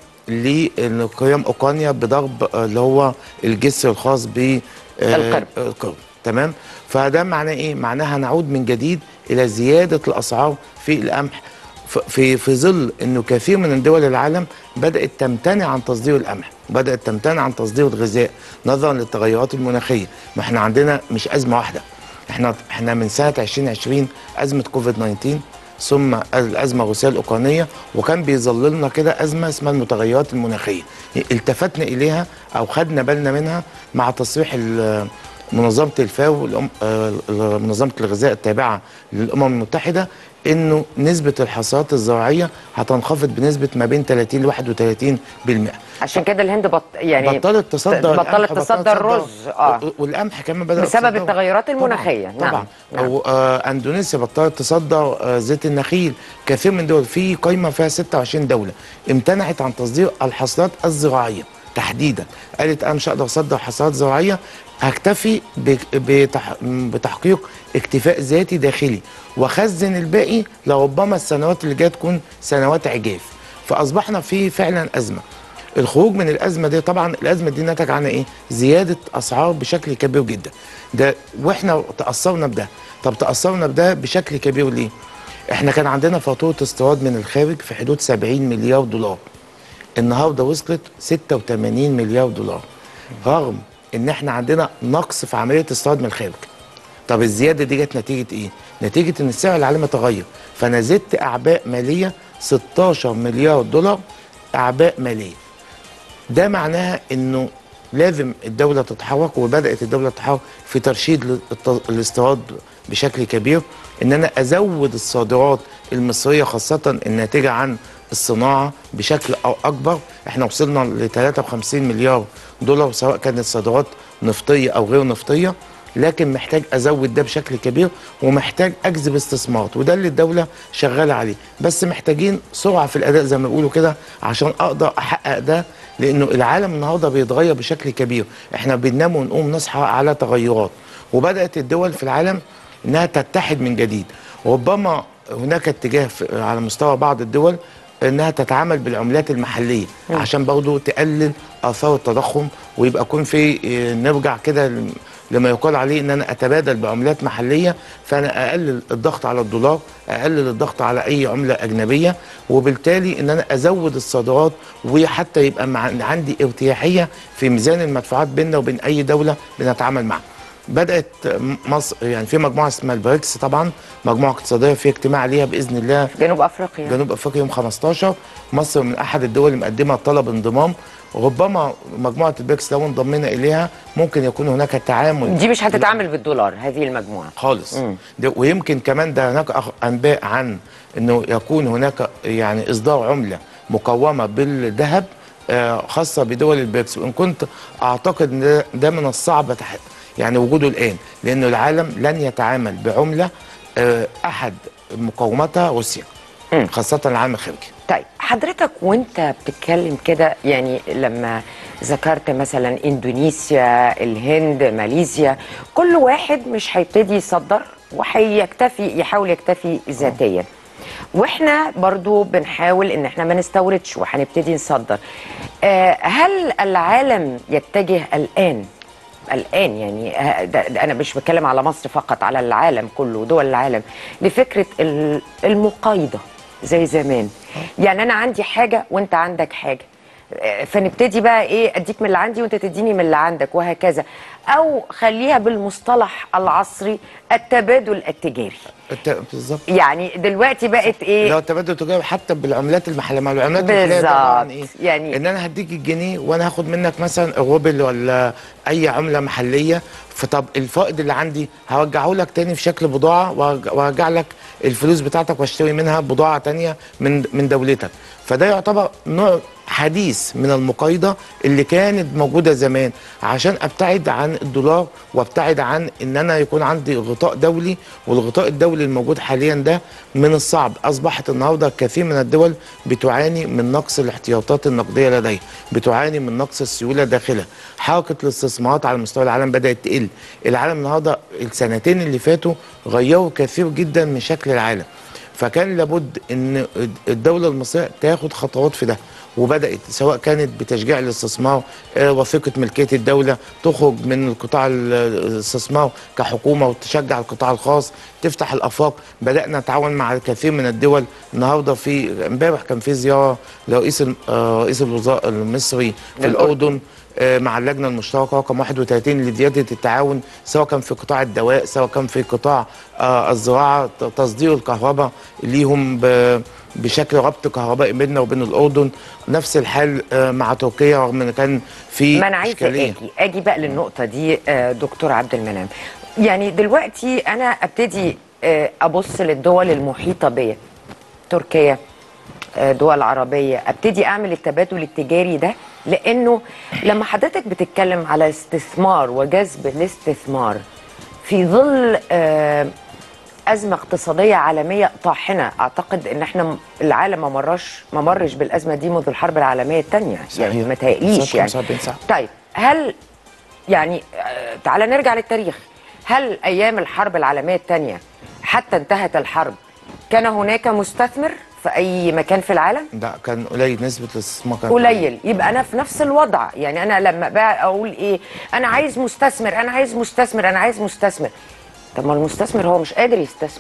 لقيام اوكرانيا بضرب آه اللي هو الجسر الخاص ب آه، القرب. القرب تمام فده معناه ايه معناها نعود من جديد الى زياده الاسعار في القمح ف- في في ظل انه كثير من دول العالم بدات تمتنع عن تصدير القمح بدات تمتنع عن تصدير الغذاء نظرا للتغيرات المناخيه ما احنا عندنا مش ازمه واحده احنا احنا من سنه 2020 ازمه كوفيد 19 ثم الازمه الروسيه الاوكرانيه وكان بيظللنا كده ازمه اسمها المتغيرات المناخيه التفتنا اليها او خدنا بالنا منها مع تصريح ال- منظمه الفاو الأم- آه، منظمه الغذاء التابعه للامم المتحده انه نسبه الحصاد الزراعيه هتنخفض بنسبه ما بين 30 ل 31% عشان كده الهند بط يعني بطلت تصدر بطلت القمح، تصدر رز اه و- والقمح كمان بدأ بسبب التغيرات المناخيه طبعا, نعم طبعا. أو آه اندونيسيا بطلت تصدر آه زيت النخيل كثير من دول في قائمه فيها 26 دوله امتنعت عن تصدير الحصاد الزراعيه تحديدا قالت انا مش هقدر اصدر حصاد زراعيه هكتفي ب- بتح... بتحقيق اكتفاء ذاتي داخلي واخزن الباقي لربما السنوات اللي جايه تكون سنوات عجاف فاصبحنا في فعلا ازمه الخروج من الازمه دي طبعا الازمه دي نتج عنها ايه زياده اسعار بشكل كبير جدا ده واحنا تاثرنا بده طب تاثرنا بده بشكل كبير ليه احنا كان عندنا فاتوره استيراد من الخارج في حدود 70 مليار دولار النهارده وصلت 86 مليار دولار رغم ان احنا عندنا نقص في عمليه استيراد من الخارج طب الزياده دي جت نتيجه ايه نتيجه ان السعر العالمي تغير فانا زدت اعباء ماليه 16 مليار دولار اعباء ماليه ده معناها انه لازم الدوله تتحرك وبدات الدوله تتحرك في ترشيد للت- الاستيراد بشكل كبير ان انا ازود الصادرات المصريه خاصه الناتجه عن الصناعه بشكل أو اكبر احنا وصلنا ل 53 مليار دولار سواء كانت صادرات نفطيه او غير نفطيه لكن محتاج ازود ده بشكل كبير ومحتاج اجذب استثمارات وده اللي الدوله شغاله عليه بس محتاجين سرعه في الاداء زي ما بيقولوا كده عشان اقدر احقق ده لانه العالم النهارده بيتغير بشكل كبير احنا بننام ونقوم نصحى على تغيرات وبدات الدول في العالم انها تتحد من جديد ربما هناك اتجاه في- على مستوى بعض الدول انها تتعامل بالعملات المحليه مم. عشان برضه تقلل اثار التضخم ويبقى يكون في إيه، نرجع كده لم- لما يقال عليه ان انا اتبادل بعملات محليه فانا اقلل الضغط على الدولار اقلل الضغط على اي عمله اجنبيه وبالتالي ان انا ازود الصادرات وحتى يبقى مع عندي ارتياحيه في ميزان المدفوعات بيننا وبين اي دوله بنتعامل معها بدات مصر يعني في مجموعه اسمها البريكس طبعا مجموعه اقتصاديه في اجتماع عليها باذن الله جنوب افريقيا جنوب افريقيا يوم 15 مصر من احد الدول اللي مقدمه طلب انضمام ربما مجموعه البريكس لو انضمينا اليها ممكن يكون هناك تعامل دي مش هتتعامل بالدولار هذه المجموعه خالص ده ويمكن كمان ده هناك أخ- انباء عن انه يكون هناك يعني اصدار عمله مقومه بالذهب آه، خاصه بدول البريكس وان كنت اعتقد ان ده- ده من الصعب تح- يعني وجوده الان لانه العالم لن يتعامل بعمله آه، احد مقوماتها روسيا خاصه العالم الخارجي طيب حضرتك وانت بتتكلم كده يعني لما ذكرت مثلا اندونيسيا الهند ماليزيا كل واحد مش هيبتدي يصدر وهيكتفي يحاول يكتفي ذاتيا واحنا برضو بنحاول ان احنا ما نستوردش وهنبتدي نصدر آه هل العالم يتجه الان الان يعني آه، ده ده انا مش بتكلم على مصر فقط على العالم كله دول العالم لفكره ال- المقايضه زي زمان يعني انا عندي حاجه وانت عندك حاجه آه، فنبتدي بقى ايه اديك من اللي عندي وانت تديني من اللي عندك وهكذا او خليها بالمصطلح العصري التبادل التجاري الت- بالظبط يعني دلوقتي بقت ايه لو التبادل التجاري حتى بالعملات المحليه مع العملات المحليه ده عبارة عن بالظبط. ايه؟ يعني ان انا هديك الجنيه وانا هاخد منك مثلا الروبل ولا اي عمله محليه فطب الفائض اللي عندي هرجعه لك تاني في شكل بضاعه وهرج- وهرجع لك الفلوس بتاعتك واشتري منها بضاعه تانيه من من دولتك فده يعتبر نوع حديث من المقايضه اللي كانت موجوده زمان عشان ابتعد عن الدولار وابتعد عن ان انا يكون عندي غطاء دولي والغطاء الدولي الموجود حاليا ده من الصعب اصبحت النهارده كثير من الدول بتعاني من نقص الاحتياطات النقديه لديها بتعاني من نقص السيوله داخلها حركه الاستثمارات على مستوى العالم بدات تقل العالم النهارده السنتين اللي فاتوا غيروا كثير جدا من شكل العالم فكان لابد ان الدوله المصريه تاخد خطوات في ده وبدات سواء كانت بتشجيع الاستثمار آه، وثيقه ملكيه الدوله تخرج من القطاع ال- الاستثمار كحكومه وتشجع القطاع الخاص تفتح الافاق بدانا نتعاون مع الكثير من الدول النهارده في امبارح كان في زياره لرئيس ال- آه، رئيس الوزراء المصري في للأردن. الاردن آه، مع اللجنه المشتركه رقم 31 لزياده التعاون سواء كان في قطاع الدواء سواء كان في قطاع آه، الزراعه ت- تصدير الكهرباء ليهم ب- بشكل ربط كهربائي بيننا وبين الاردن نفس الحال آه، مع تركيا رغم ان كان في ما انا عايزه إشكالية. اجي اجي بقى للنقطه دي آه، دكتور عبد المنعم يعني دلوقتي انا ابتدي آه، ابص للدول المحيطه بيا تركيا آه، دول عربيه ابتدي اعمل التبادل التجاري ده لانه لما حضرتك بتتكلم على استثمار وجذب الاستثمار في ظل آه، أزمة اقتصادية عالمية طاحنة أعتقد إن إحنا م- العالم ما مرش ما مرش بالأزمة دي منذ الحرب العالمية الثانية يعني ما تهيأليش بالظبط، يعني 75 ساعة. طيب هل يعني آه، تعالى نرجع للتاريخ هل أيام الحرب العالمية الثانية حتى انتهت الحرب كان هناك مستثمر في أي مكان في العالم؟ ده كان قليل نسبه الاستثمار كانت قليل يبقى انا في نفس الوضع يعني انا لما بقى اقول ايه انا عايز مستثمر انا عايز مستثمر انا عايز مستثمر طب ما المستثمر هو مش قادر يستثمر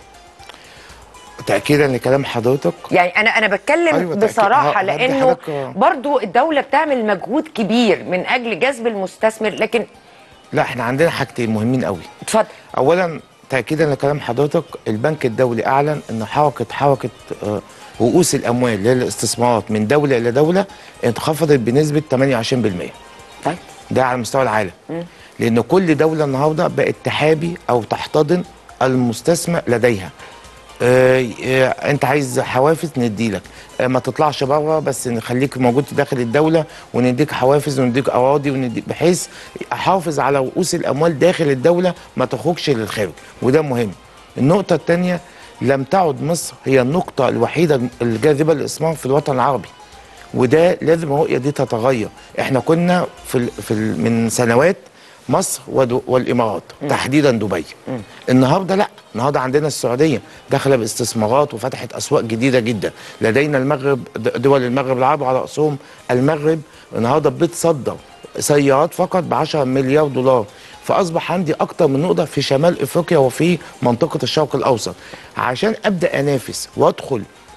تاكيدا لكلام حضرتك يعني انا انا بتكلم أيوة، أيوة تأكيد. بصراحه ه- هدي لانه حضرتك- برضو الدوله بتعمل مجهود كبير من اجل جذب المستثمر لكن لا احنا عندنا حاجتين مهمين قوي اتفضل اولا تاكيدا لكلام حضرتك البنك الدولي اعلن ان حركه حركه آه، رؤوس الاموال للاستثمارات من دوله الى دوله انخفضت بنسبه 28% طيب ده على مستوى العالم لان كل دوله النهارده بقت تحابي او تحتضن المستثمر لديها آه، آه، انت عايز حوافز نديلك آه، ما تطلعش بره بس نخليك موجود داخل الدوله ونديك حوافز ونديك اراضي ونديك بحيث احافظ على رؤوس الاموال داخل الدوله ما تخرجش للخارج وده مهم النقطه الثانيه لم تعد مصر هي النقطه الوحيده الجاذبه للاستثمار في الوطن العربي وده لازم الرؤيه دي تتغير احنا كنا في ال في ال من سنوات مصر ودو- والامارات تحديدا دبي النهارده لا النهارده عندنا السعوديه داخله باستثمارات وفتحت اسواق جديده جدا لدينا المغرب د- دول المغرب العرب على راسهم المغرب النهارده بتصدر سيارات فقط ب 10 مليار دولار فاصبح عندي اكتر من نقطه في شمال افريقيا وفي منطقه الشرق الاوسط عشان ابدا انافس وادخل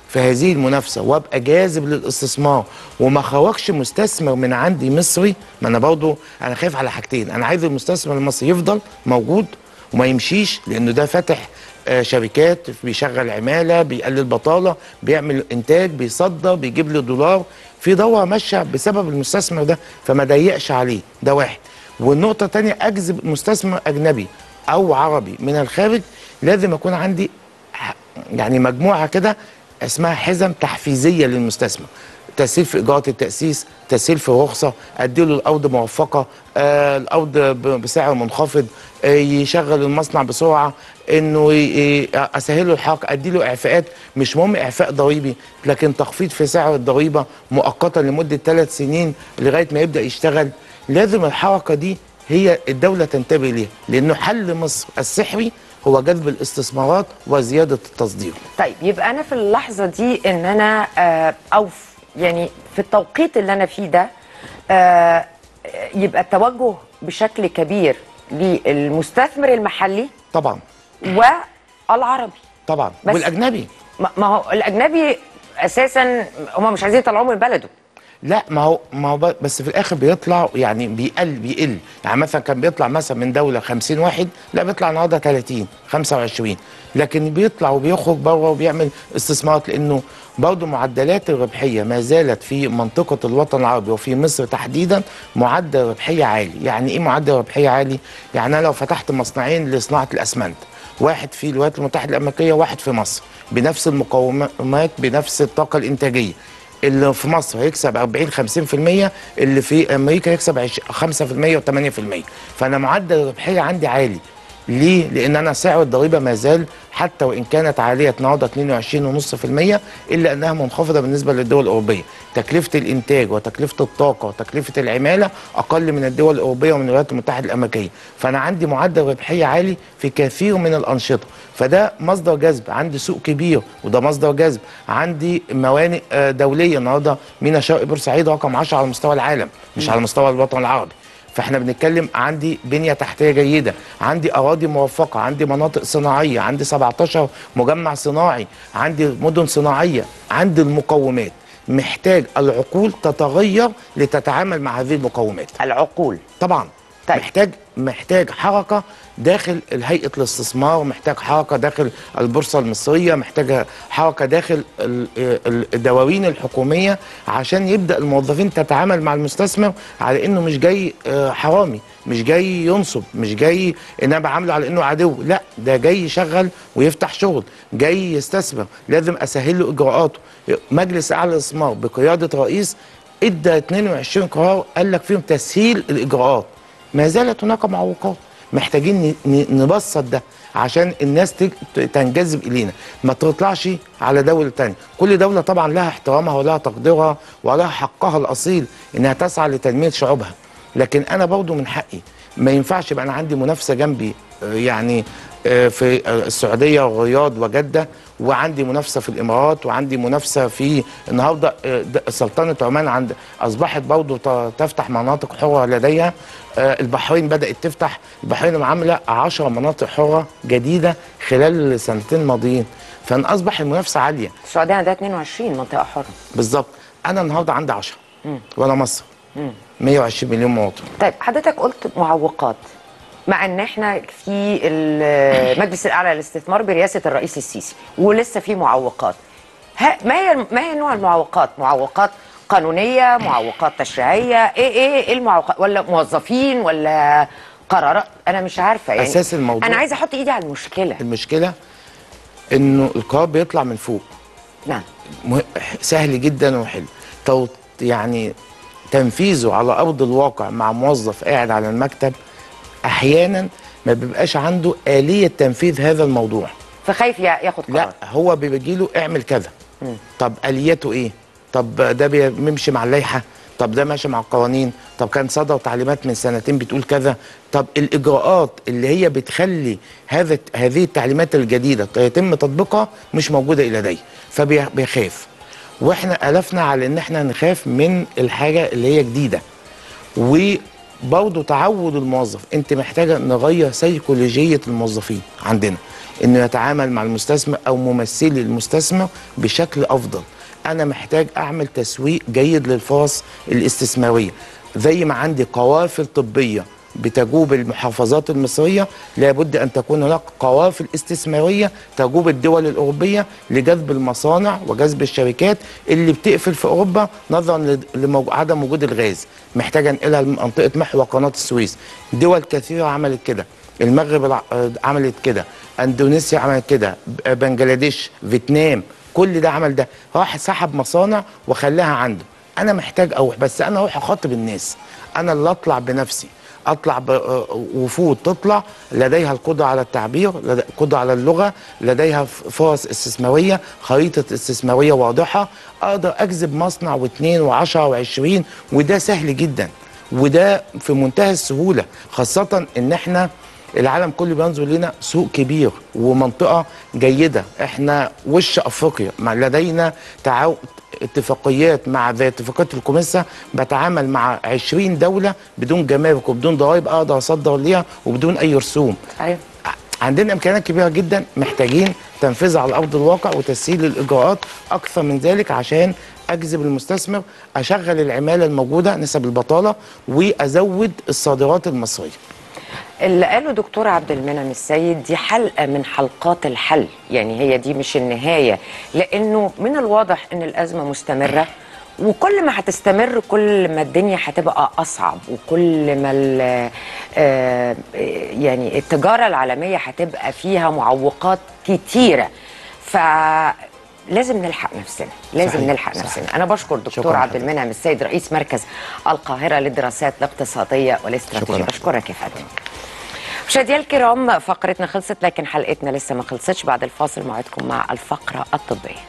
في هذه المنافسه وابقى جاذب للاستثمار وما خرجش مستثمر من عندي مصري ما انا برضه انا خايف على حاجتين انا عايز المستثمر المصري يفضل موجود وما يمشيش لانه ده فاتح آه، شركات بيشغل عماله بيقلل بطاله بيعمل انتاج بيصدر بيجيب لي دولار في دوره ماشيه بسبب المستثمر ده فما ضيقش عليه ده واحد والنقطه الثانيه اجذب مستثمر اجنبي او عربي من الخارج لازم اكون عندي ح- يعني مجموعه كده اسمها حزم تحفيزيه للمستثمر تسهيل في اجراءات التاسيس تسهيل في الرخصه اديله الارض موفقه آه الارض ب- بسعر منخفض آه يشغل المصنع بسرعه انه ي- ي- اسهله الحركه اديله اعفاءات مش مهم اعفاء ضريبي لكن تخفيض في سعر الضريبه مؤقتا لمده ثلاث سنين لغايه ما يبدا يشتغل لازم الحركه دي هي الدوله تنتبه ليها لانه حل مصر السحري هو جذب الاستثمارات وزياده التصدير طيب يبقى انا في اللحظه دي ان انا آه، او في- يعني في التوقيت اللي انا فيه ده آه، يبقى التوجه بشكل كبير للمستثمر المحلي طبعا والعربي طبعا بس- والاجنبي ما ما هو الاجنبي اساسا هم مش عايزين يطلعوه من بلده لا ما هو ما هو ب- بس في الاخر بيطلع يعني بيقل بيقل يعني مثلا كان بيطلع مثلا من دوله 50 واحد لا بيطلع النهارده 30 25 لكن بيطلع وبيخرج بره وبيعمل استثمارات لانه برضه معدلات الربحيه ما زالت في منطقه الوطن العربي وفي مصر تحديدا معدل ربحيه عالي يعني ايه معدل ربحيه عالي يعني انا لو فتحت مصنعين لصناعه الاسمنت واحد في الولايات المتحده الامريكيه واحد في مصر بنفس المقومات بنفس الطاقه الانتاجيه اللي في مصر هيكسب 40 50% اللي في امريكا يكسب 5% و8% فانا معدل الربحيه عندي عالي ليه؟ لان انا سعر الضريبه ما زال حتى وان كانت عاليه النهارده 22.5% الا انها منخفضه بالنسبه للدول الاوروبيه. تكلفه الانتاج وتكلفه الطاقه وتكلفه العماله اقل من الدول الاوروبيه ومن الولايات المتحده الامريكيه، فانا عندي معدل ربحيه عالي في كثير من الانشطه، فده مصدر جذب، عندي سوق كبير وده مصدر جذب، عندي موانئ آه، دوليه النهارده ميناء شرق بورسعيد رقم 10 على مستوى العالم مش على مستوى الوطن العربي. فاحنا بنتكلم عندي بنيه تحتيه جيده عندي اراضي موفقه عندي مناطق صناعيه عندي 17 مجمع صناعي عندي مدن صناعيه عندي المقومات محتاج العقول تتغير لتتعامل مع هذه المقومات العقول طبعا طيب. محتاج محتاج حركه داخل هيئه الاستثمار محتاج حركه داخل البورصه المصريه محتاج حركه داخل ال- ال- الدواوين الحكوميه عشان يبدا الموظفين تتعامل مع المستثمر على انه مش جاي آه، حرامي مش جاي ينصب مش جاي ان انا بعامله على انه عدو لا ده جاي يشغل ويفتح شغل جاي يستثمر لازم اسهل له اجراءاته مجلس اعلى الاستثمار بقياده رئيس ادى 22 قرار قال لك فيهم تسهيل الاجراءات ما زالت هناك معوقات محتاجين ن- ن- نبسط ده عشان الناس تج- ت- تنجذب الينا ما تطلعش على دوله تانية كل دوله طبعا لها احترامها ولها تقديرها ولها حقها الاصيل انها تسعى لتنميه شعوبها لكن انا برضو من حقي ما ينفعش يبقى انا عندي منافسه جنبي آه، يعني آه، في آه، السعوديه والرياض وجده وعندي منافسه في الامارات وعندي منافسه في النهارده آه، د- سلطنه عمان عند اصبحت برضو ت- تفتح مناطق حره لديها آه، البحرين بدات تفتح البحرين عامله 10 مناطق حره جديده خلال السنتين الماضيين فان اصبح المنافسه عاليه السعوديه عندها 22 منطقه حره بالظبط انا النهارده عندي 10 وانا مصر 120 مليون مواطن طيب حضرتك قلت معوقات مع ان احنا في المجلس الاعلى للاستثمار برئاسه الرئيس السيسي ولسه في معوقات ها ما هي ما هي نوع المعوقات معوقات قانونيه معوقات تشريعيه ايه ايه ايه المعوقات ولا موظفين ولا قرارات انا مش عارفه يعني أساس الموضوع- انا عايزه احط ايدي على المشكله المشكله انه القرار بيطلع من فوق نعم مه- سهل جدا وحلو تو يعني تنفيذه على ارض الواقع مع موظف قاعد على المكتب احيانا ما بيبقاش عنده اليه تنفيذ هذا الموضوع فخايف يا- ياخد قرار لا هو بيجي له اعمل كذا طب الياته ايه طب ده بيمشي مع اللائحه طب ده ماشي مع القوانين طب كان صدر تعليمات من سنتين بتقول كذا طب الاجراءات اللي هي بتخلي هذا هذه التعليمات الجديده يتم تطبيقها مش موجوده لديه فبيخاف واحنا الفنا على ان احنا نخاف من الحاجه اللي هي جديده برضه تعود الموظف انت محتاجه نغير سيكولوجيه الموظفين عندنا انه يتعامل مع المستثمر او ممثلي المستثمر بشكل افضل انا محتاج اعمل تسويق جيد للفرص الاستثماريه زي ما عندي قوافل طبيه بتجوب المحافظات المصريه لابد ان تكون هناك قوافل استثماريه تجوب الدول الاوروبيه لجذب المصانع وجذب الشركات اللي بتقفل في اوروبا نظرا لعدم وجود الغاز محتاجه انقلها لمنطقه محور قناه السويس دول كثيره عملت كده المغرب الع- عملت كده اندونيسيا عملت كده ب- بنجلاديش فيتنام كل ده عمل ده راح سحب مصانع وخلاها عنده انا محتاج اروح بس انا اروح اخاطب الناس انا اللي اطلع بنفسي اطلع بوفود تطلع لديها القدره على التعبير لدي- القدره على اللغه لديها ف- فرص استثماريه خريطه استثماريه واضحه اقدر اجذب مصنع واثنين وعشرة وعشرين وده سهل جدا وده في منتهى السهوله خاصه ان احنا العالم كله بينظر لنا سوق كبير ومنطقه جيده احنا وش افريقيا مع لدينا تعاون اتفاقيات مع زي اتفاقيه الكوميسا بتعامل مع 20 دوله بدون جمارك وبدون ضرائب اقدر اصدر ليها وبدون اي رسوم ايوه عندنا امكانيات كبيره جدا محتاجين تنفيذها على ارض الواقع وتسهيل الاجراءات اكثر من ذلك عشان اجذب المستثمر اشغل العماله الموجوده نسب البطاله وازود الصادرات المصريه اللي قاله دكتور عبد المنعم السيد دي حلقة من حلقات الحل يعني هي دي مش النهاية لأنه من الواضح أن الأزمة مستمرة وكل ما هتستمر كل ما الدنيا هتبقى أصعب وكل ما ال- آه، يعني التجارة العالمية هتبقى فيها معوقات كتيرة فلازم نلحق نفسنا لازم صحيح، نلحق صحيح. نفسنا أنا بشكر دكتور شكراً عبد المنعم السيد رئيس مركز القاهرة للدراسات الاقتصادية والاستراتيجية شكراً. بشكرك يا فندم مشاهدينا الكرام فقرتنا خلصت لكن حلقتنا لسه ما خلصتش بعد الفاصل موعدكم مع الفقرة الطبية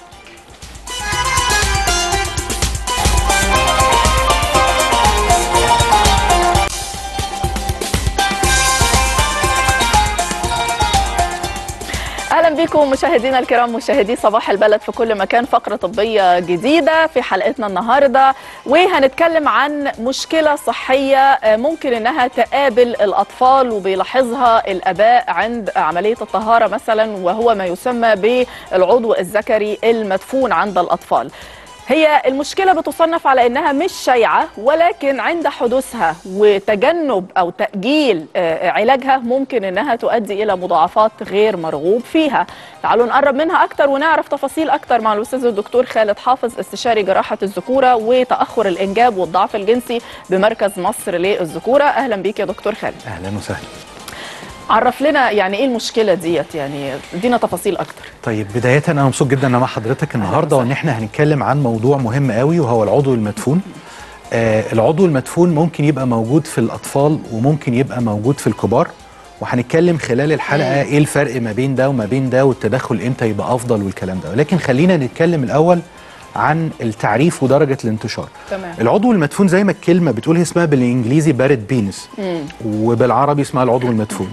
اهلا بكم مشاهدينا الكرام مشاهدي صباح البلد في كل مكان فقره طبيه جديده في حلقتنا النهارده وهنتكلم عن مشكله صحيه آه، ممكن انها تقابل الاطفال وبيلاحظها الاباء عند عمليه الطهاره مثلا وهو ما يسمى بالعضو الذكري المدفون عند الاطفال هي المشكلة بتصنف على أنها مش شائعة ولكن عند حدوثها وتجنب أو تأجيل آه، علاجها ممكن أنها تؤدي إلى مضاعفات غير مرغوب فيها تعالوا نقرب منها أكتر ونعرف تفاصيل أكتر مع الأستاذ الدكتور خالد حافظ استشاري جراحة الذكورة وتأخر الإنجاب والضعف الجنسي بمركز مصر للذكورة أهلا بيك يا دكتور خالد اهلا وسهلا عرف لنا يعني إيه المشكلة ديت يعني ادينا تفاصيل أكتر طيب بدايه انا مبسوط جدا ان أنا مع حضرتك النهارده وان احنا هنتكلم عن موضوع مهم قوي وهو العضو المدفون آه العضو المدفون ممكن يبقى موجود في الاطفال وممكن يبقى موجود في الكبار وهنتكلم خلال الحلقه ايه الفرق ما بين ده وما بين ده والتدخل امتى يبقى افضل والكلام ده ولكن خلينا نتكلم الاول عن التعريف ودرجه الانتشار تمام العضو المدفون زي ما الكلمه بتقول هي اسمها بالانجليزي بارد بينس مم. وبالعربي اسمها العضو المدفون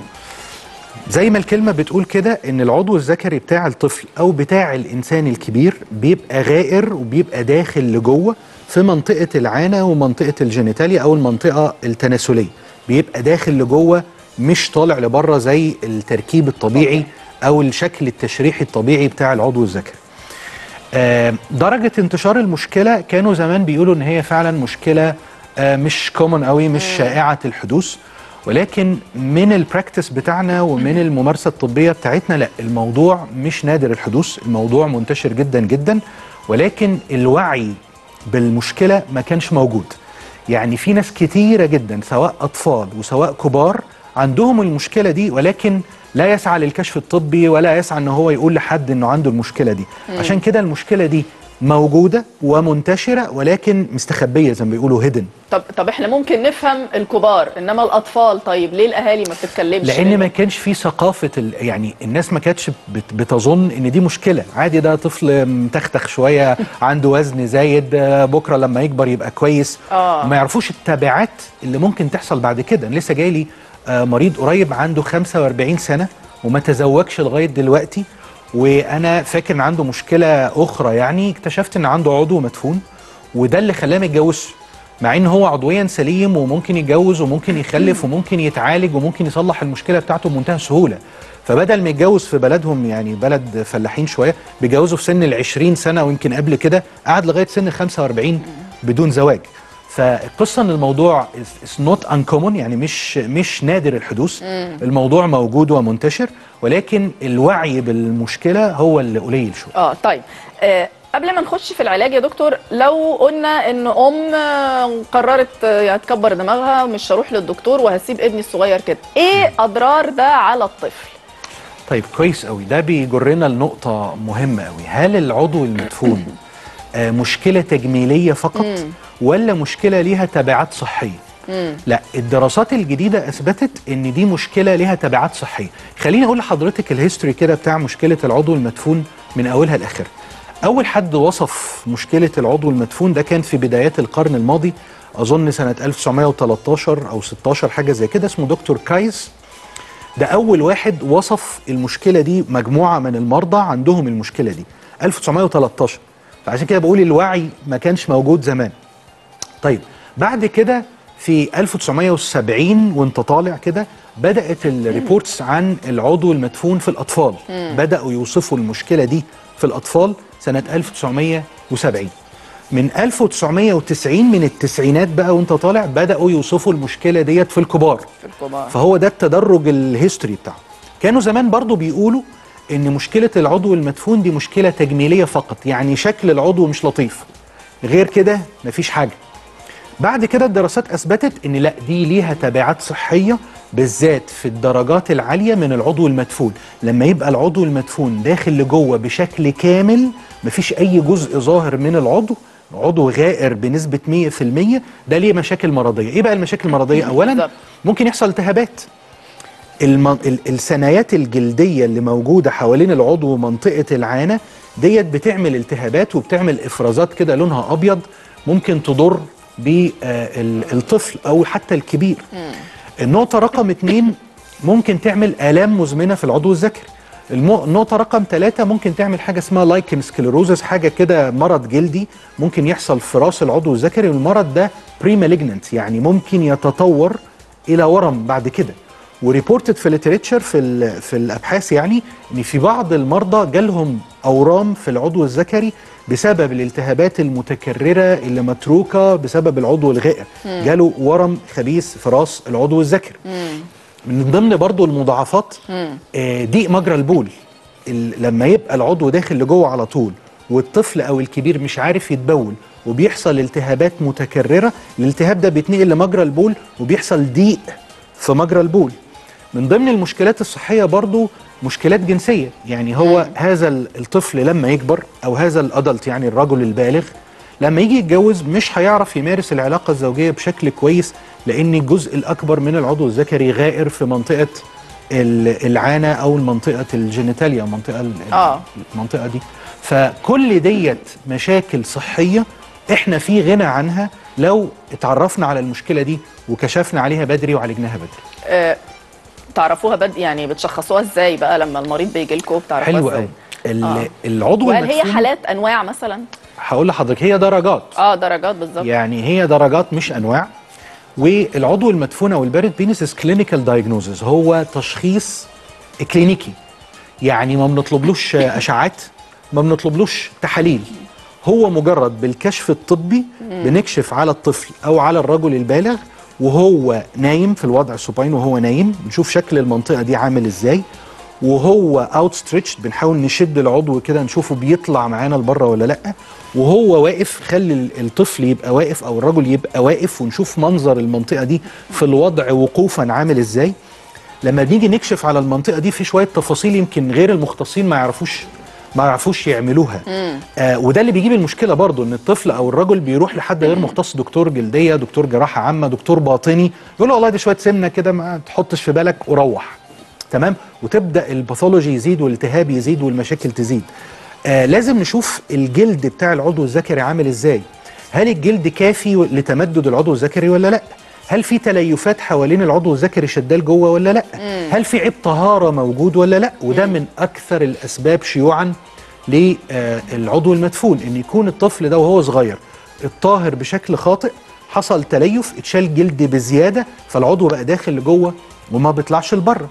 زي ما الكلمة بتقول كده ان العضو الذكري بتاع الطفل او بتاع الانسان الكبير بيبقى غائر وبيبقى داخل لجوه في منطقة العانة ومنطقة الجينيتاليا او المنطقة التناسلية بيبقى داخل لجوه مش طالع لبره زي التركيب الطبيعي او الشكل التشريحي الطبيعي بتاع العضو الذكري آه، درجة انتشار المشكلة كانوا زمان بيقولوا ان هي فعلا مشكلة آه، مش كومن قوي مش شائعة الحدوث ولكن من البراكتس بتاعنا ومن الممارسة الطبية بتاعتنا لا الموضوع مش نادر الحدوث الموضوع منتشر جدا جدا ولكن الوعي بالمشكلة ما كانش موجود يعني في ناس كتيرة جدا سواء أطفال وسواء كبار عندهم المشكلة دي ولكن لا يسعى للكشف الطبي ولا يسعى ان هو يقول لحد انه عنده المشكلة دي مم. عشان كده المشكلة دي موجودة ومنتشرة ولكن مستخبية زي ما بيقولوا هيدن طب طب احنا ممكن نفهم الكبار انما الاطفال طيب ليه الاهالي ما بتتكلمش لان ما كانش في ثقافه ال- يعني الناس ما كانتش بت- بتظن ان دي مشكله عادي ده طفل متختخ شويه عنده وزن زايد آه، بكره لما يكبر يبقى كويس آه. ما يعرفوش التبعات اللي ممكن تحصل بعد كده أنا لسه جاي لي آه، مريض قريب عنده 45 سنه وما تزوجش لغايه دلوقتي وانا فاكر ان عنده مشكله اخرى يعني اكتشفت ان عنده عضو مدفون وده اللي خلاه ما يتجوزش مع ان هو عضويا سليم وممكن يتجوز وممكن يخلف وممكن يتعالج وممكن يصلح المشكله بتاعته بمنتهى السهوله فبدل ما يتجوز في بلدهم يعني بلد فلاحين شويه بيجوزوا في سن ال 20 سنه ويمكن قبل كده قعد لغايه سن ال 45 بدون زواج فالقصه ان الموضوع از نوت انكومون يعني مش مش نادر الحدوث مم. الموضوع موجود ومنتشر ولكن الوعي بالمشكله هو اللي قليل شويه اه طيب آه قبل ما نخش في العلاج يا دكتور لو قلنا ان ام آه، قررت آه، يعني تكبر دماغها مش هروح للدكتور وهسيب ابني الصغير كده ايه اضرار ده على الطفل طيب كويس قوي ده بيجرنا لنقطة مهمة قوي هل العضو المدفون آه مشكلة تجميلية فقط مم. ولا مشكلة ليها تبعات صحية مم. لا الدراسات الجديدة أثبتت إن دي مشكلة ليها تبعات صحية خليني أقول لحضرتك الهيستوري كده بتاع مشكلة العضو المدفون من أولها لآخرها أول حد وصف مشكلة العضو المدفون ده كان في بدايات القرن الماضي أظن سنة 1913 أو 16 حاجة زي كده اسمه دكتور كايز ده أول واحد وصف المشكلة دي مجموعة من المرضى عندهم المشكلة دي 1913 فعشان كده بقول الوعي ما كانش موجود زمان طيب بعد كده في 1970 وانت طالع كده بدأت الريبورتس عن العضو المدفون في الأطفال مم. بدأوا يوصفوا المشكلة دي في الأطفال سنة 1970 من 1990 من التسعينات بقى وانت طالع بدأوا يوصفوا المشكلة ديت في الكبار في الكبار فهو ده التدرج الهيستوري بتاعه كانوا زمان برضو بيقولوا ان مشكلة العضو المدفون دي مشكلة تجميلية فقط يعني شكل العضو مش لطيف غير كده مفيش حاجة بعد كده الدراسات اثبتت ان لا دي ليها تبعات صحيه بالذات في الدرجات العاليه من العضو المدفون لما يبقى العضو المدفون داخل لجوه بشكل كامل مفيش اي جزء ظاهر من العضو عضو غائر بنسبه 100% ده ليه مشاكل مرضيه ايه بقى المشاكل المرضيه اولا ممكن يحصل التهابات الم... ال- الثنايات الجلديه اللي موجوده حوالين العضو ومنطقه العانه ديت بتعمل التهابات وبتعمل افرازات كده لونها ابيض ممكن تضر بالطفل او حتى الكبير النقطه رقم اتنين ممكن تعمل الام مزمنه في العضو الذكري المو- النقطة رقم ثلاثة ممكن تعمل حاجة اسمها لايكن سكليروزس حاجة كده مرض جلدي ممكن يحصل في راس العضو الذكري والمرض ده بري مالجننت يعني ممكن يتطور إلى ورم بعد كده وريبورتد في الليتريتشر في ال- في الابحاث يعني ان في بعض المرضى جالهم اورام في العضو الذكري بسبب الالتهابات المتكرره اللي متروكه بسبب العضو الغائر مم. جاله ورم خبيث في راس العضو الذكري من ضمن برضو المضاعفات آه، ضيق مجرى البول ال- لما يبقى العضو داخل لجوه على طول والطفل او الكبير مش عارف يتبول وبيحصل التهابات متكرره الالتهاب ده بيتنقل لمجرى البول وبيحصل ضيق في مجرى البول من ضمن المشكلات الصحيه برضو مشكلات جنسيه يعني هو مم. هذا ال- الطفل لما يكبر او هذا الادلت يعني الرجل البالغ لما يجي يتجوز مش هيعرف يمارس العلاقه الزوجيه بشكل كويس لان الجزء الاكبر من العضو الذكري غائر في منطقه ال- العانه او منطقه الجينيتاليا المنطقه ال- اه المنطقه دي فكل ديت مشاكل صحيه احنا في غنى عنها لو اتعرفنا على المشكله دي وكشفنا عليها بدري وعالجناها بدري آه تعرفوها بد يعني بتشخصوها ازاي بقى لما المريض بيجي لكم بتعرفوها حلو ازاي قوي ال- آه. العضو وهل هي المدفون- حالات انواع مثلا هقول لحضرتك هي درجات اه درجات بالظبط يعني هي درجات مش انواع والعضو المدفون او البارد بينس كلينيكال دايجنوزز هو تشخيص كلينيكي يعني ما بنطلبلوش اشعاعات ما بنطلبلوش تحاليل هو مجرد بالكشف الطبي مم. بنكشف على الطفل او على الرجل البالغ وهو نايم في الوضع السوباين وهو نايم نشوف شكل المنطقه دي عامل ازاي وهو اوت ستريتش بنحاول نشد العضو كده نشوفه بيطلع معانا لبره ولا لا وهو واقف خلي ال- الطفل يبقى واقف او الرجل يبقى واقف ونشوف منظر المنطقه دي في الوضع وقوفا عامل ازاي لما بنيجي نكشف على المنطقه دي في شويه تفاصيل يمكن غير المختصين ما يعرفوش ما يعرفوش يعملوها آه وده اللي بيجيب المشكله برضو ان الطفل او الرجل بيروح لحد غير مختص دكتور جلديه دكتور جراحه عامه دكتور باطني يقول له والله دي شويه سمنه كده ما تحطش في بالك وروح تمام وتبدا الباثولوجي يزيد والالتهاب يزيد والمشاكل تزيد آه لازم نشوف الجلد بتاع العضو الذكري عامل ازاي هل الجلد كافي لتمدد العضو الذكري ولا لا هل في تليفات حوالين العضو الذكري شدال جوه ولا لا مم. هل في عيب طهاره موجود ولا لا وده من اكثر الاسباب شيوعا للعضو المدفون ان يكون الطفل ده وهو صغير الطاهر بشكل خاطئ حصل تليف اتشال جلد بزياده فالعضو بقى داخل لجوه وما بيطلعش لبره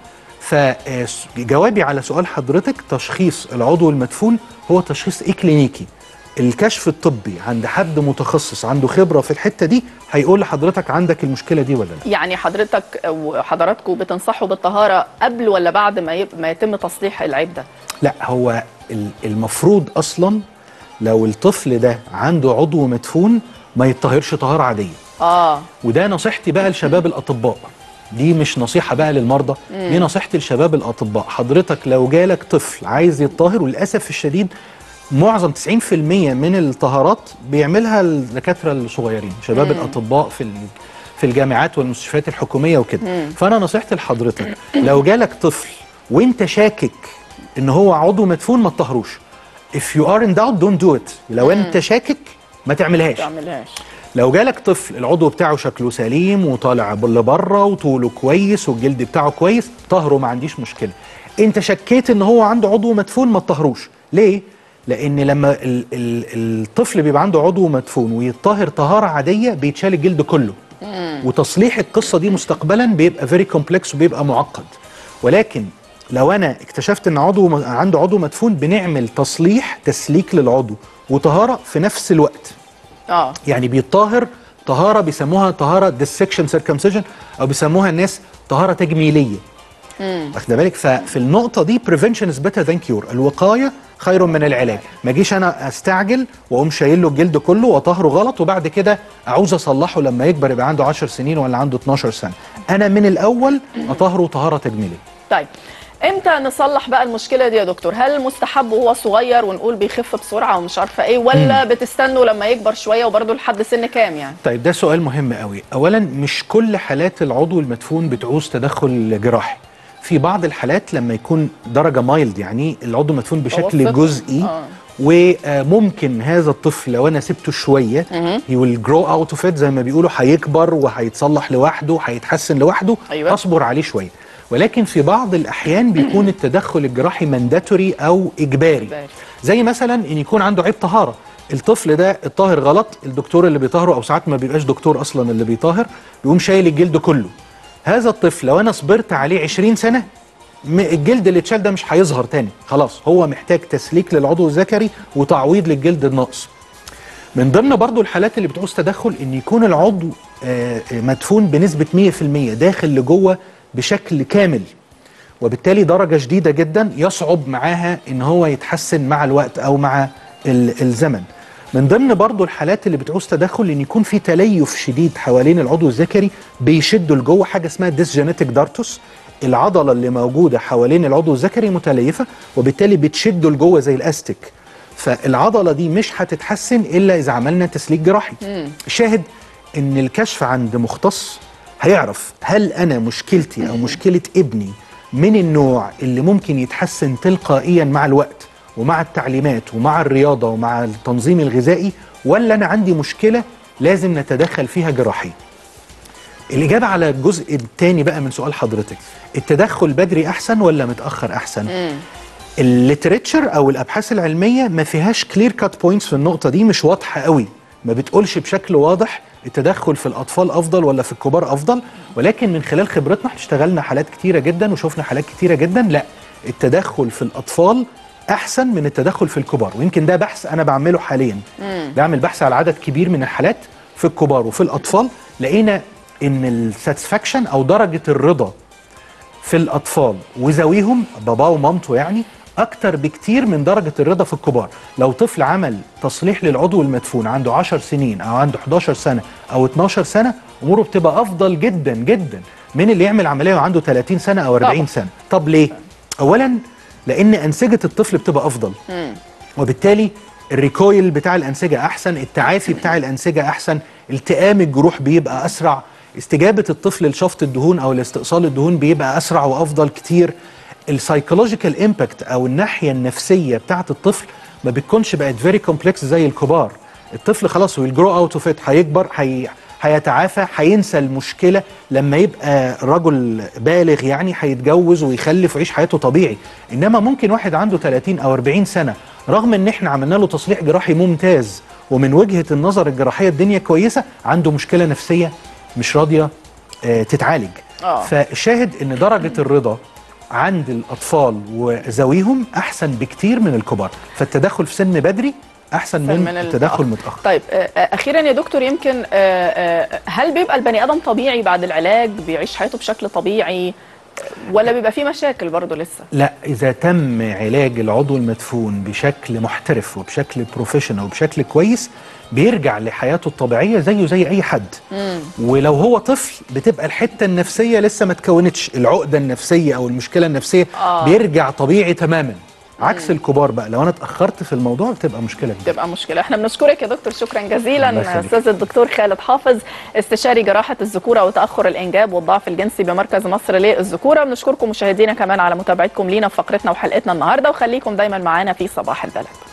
فجوابي على سؤال حضرتك تشخيص العضو المدفون هو تشخيص اكلينيكي الكشف الطبي عند حد متخصص عنده خبره في الحته دي هيقول لحضرتك عندك المشكله دي ولا لا يعني حضرتك وحضراتكم بتنصحوا بالطهاره قبل ولا بعد ما يب... ما يتم تصليح العيب ده لا هو ال- المفروض اصلا لو الطفل ده عنده عضو مدفون ما يتطهرش طهاره عاديه اه وده نصيحتي بقى لشباب الاطباء دي مش نصيحه بقى للمرضى مم. دي نصيحتي لشباب الاطباء حضرتك لو جالك طفل عايز يتطهر وللاسف الشديد معظم 90% من الطهارات بيعملها الدكاتره الصغيرين شباب مم. الاطباء في ال- في الجامعات والمستشفيات الحكوميه وكده مم. فانا نصيحتي لحضرتك لو جالك طفل وانت شاكك ان هو عضو مدفون ما تطهروش if you are in doubt don't do it لو انت شاكك ما تعملهاش تعملهاش لو جالك طفل العضو بتاعه شكله سليم وطالع لبره وطوله كويس والجلد بتاعه كويس طهره ما عنديش مشكله انت شكيت ان هو عنده عضو مدفون ما تطهروش ليه لان لما ال ال الطفل بيبقى عنده عضو مدفون ويتطهر طهاره عاديه بيتشال الجلد كله وتصليح القصه دي مستقبلا بيبقى فيري كومبلكس وبيبقى معقد ولكن لو انا اكتشفت ان عضو عنده عضو مدفون بنعمل تصليح تسليك للعضو وطهاره في نفس الوقت اه يعني بيطهر طهاره بيسموها طهاره ديسكشن سيركمسيجن او بيسموها الناس طهاره تجميليه مم. واخد بالك ففي النقطه دي بريفنشن از بيتر ذان كيور الوقايه خير من العلاج ما اجيش انا استعجل واقوم شايل له الجلد كله واطهره غلط وبعد كده اعوز اصلحه لما يكبر يبقى عنده 10 سنين ولا عنده 12 سنه انا من الاول اطهره طهاره تجميليه طيب امتى نصلح بقى المشكله دي يا دكتور هل مستحب وهو صغير ونقول بيخف بسرعه ومش عارفه ايه ولا بتستنوا لما يكبر شويه وبرده لحد سن كام يعني طيب ده سؤال مهم قوي اولا مش كل حالات العضو المدفون بتعوز تدخل جراحي في بعض الحالات لما يكون درجه مايلد يعني العضو مدفون بشكل متوسطة. جزئي آه. وممكن هذا الطفل لو انا سبته شويه مهم. he will grow out of it زي ما بيقولوا هيكبر وهيتصلح لوحده هيتحسن لوحده أيوة. اصبر عليه شويه ولكن في بعض الاحيان بيكون التدخل الجراحي مانداتوري او اجباري إجباري. زي مثلا ان يكون عنده عيب طهاره الطفل ده الطاهر غلط الدكتور اللي بيطهره او ساعات ما بيبقاش دكتور اصلا اللي بيطهر بيقوم شايل الجلد كله هذا الطفل لو انا صبرت عليه 20 سنه م- الجلد اللي اتشال ده مش هيظهر تاني خلاص هو محتاج تسليك للعضو الذكري وتعويض للجلد الناقص من ضمن برضو الحالات اللي بتعوز تدخل ان يكون العضو آه، آه، مدفون بنسبه 100% داخل لجوه بشكل كامل وبالتالي درجه شديده جدا يصعب معاها ان هو يتحسن مع الوقت او مع ال- الزمن من ضمن برضو الحالات اللي بتعوز تدخل ان يكون في تليف شديد حوالين العضو الذكري بيشدوا لجوه حاجه اسمها ديسجينيتك دارتوس العضله اللي موجوده حوالين العضو الذكري متليفه وبالتالي بتشده لجوه زي الاستيك فالعضله دي مش هتتحسن الا اذا عملنا تسليك جراحي الشاهد ان الكشف عند مختص هيعرف هل انا مشكلتي او مشكله ابني من النوع اللي ممكن يتحسن تلقائيا مع الوقت ومع التعليمات ومع الرياضه ومع التنظيم الغذائي ولا انا عندي مشكله لازم نتدخل فيها جراحيا الإجابة على الجزء الثاني بقى من سؤال حضرتك التدخل بدري أحسن ولا متأخر أحسن؟ الليتريتشر او الابحاث العلميه ما فيهاش كلير كات بوينتس في النقطه دي مش واضحه قوي ما بتقولش بشكل واضح التدخل في الاطفال افضل ولا في الكبار افضل ولكن من خلال خبرتنا احنا اشتغلنا حالات كتيره جدا وشفنا حالات كتيره جدا لا التدخل في الاطفال احسن من التدخل في الكبار ويمكن ده بحث انا بعمله حاليا بعمل بحث على عدد كبير من الحالات في الكبار وفي الاطفال لقينا ان الساتسفاكشن او درجه الرضا في الاطفال وذويهم باباه ومامته يعني اكتر بكتير من درجه الرضا في الكبار لو طفل عمل تصليح للعضو المدفون عنده 10 سنين او عنده 11 سنه او 12 سنه اموره بتبقى افضل جدا جدا من اللي يعمل عمليه وعنده 30 سنه او 40 طبعا. سنه طب ليه اولا لان انسجه الطفل بتبقى افضل وبالتالي الريكويل بتاع الانسجه احسن التعافي بتاع الانسجه احسن التئام الجروح بيبقى اسرع استجابه الطفل لشفط الدهون او لاستئصال الدهون بيبقى اسرع وافضل كتير السايكولوجيكال امباكت او الناحيه النفسيه بتاعه الطفل ما بتكونش بقت فيري كومبلكس زي الكبار الطفل خلاص ويل جرو اوت اوف ات هيكبر هي هيتعافى هينسى المشكله لما يبقى رجل بالغ يعني هيتجوز ويخلف ويعيش حياته طبيعي انما ممكن واحد عنده 30 او 40 سنه رغم ان احنا عملنا له تصليح جراحي ممتاز ومن وجهه النظر الجراحيه الدنيا كويسه عنده مشكله نفسيه مش راضيه آه، تتعالج آه. فالشاهد ان درجه الرضا عند الاطفال وذويهم احسن بكتير من الكبار فالتدخل في سن بدري احسن من, من التدخل المتأخر. متاخر طيب آه، آه، اخيرا يا دكتور يمكن آه، آه، هل بيبقى البني ادم طبيعي بعد العلاج بيعيش حياته بشكل طبيعي ولا بيبقى فيه مشاكل برضه لسه لا اذا تم علاج العضو المدفون بشكل محترف وبشكل بروفيشنال وبشكل كويس بيرجع لحياته الطبيعيه زيه زي اي حد مم. ولو هو طفل بتبقى الحته النفسيه لسه ما اتكونتش العقده النفسيه او المشكله النفسيه آه. بيرجع طبيعي تماما عكس الكبار بقى لو انا اتاخرت في الموضوع بتبقى مشكله كبيره تبقى مشكله احنا بنشكرك يا دكتور شكرا الله جزيلا يخليك. استاذ الدكتور خالد حافظ استشاري جراحه الذكوره وتاخر الانجاب والضعف الجنسي بمركز مصر للذكوره بنشكركم مشاهدينا كمان على متابعتكم لينا في فقرتنا وحلقتنا النهارده وخليكم دايما معانا في صباح البلد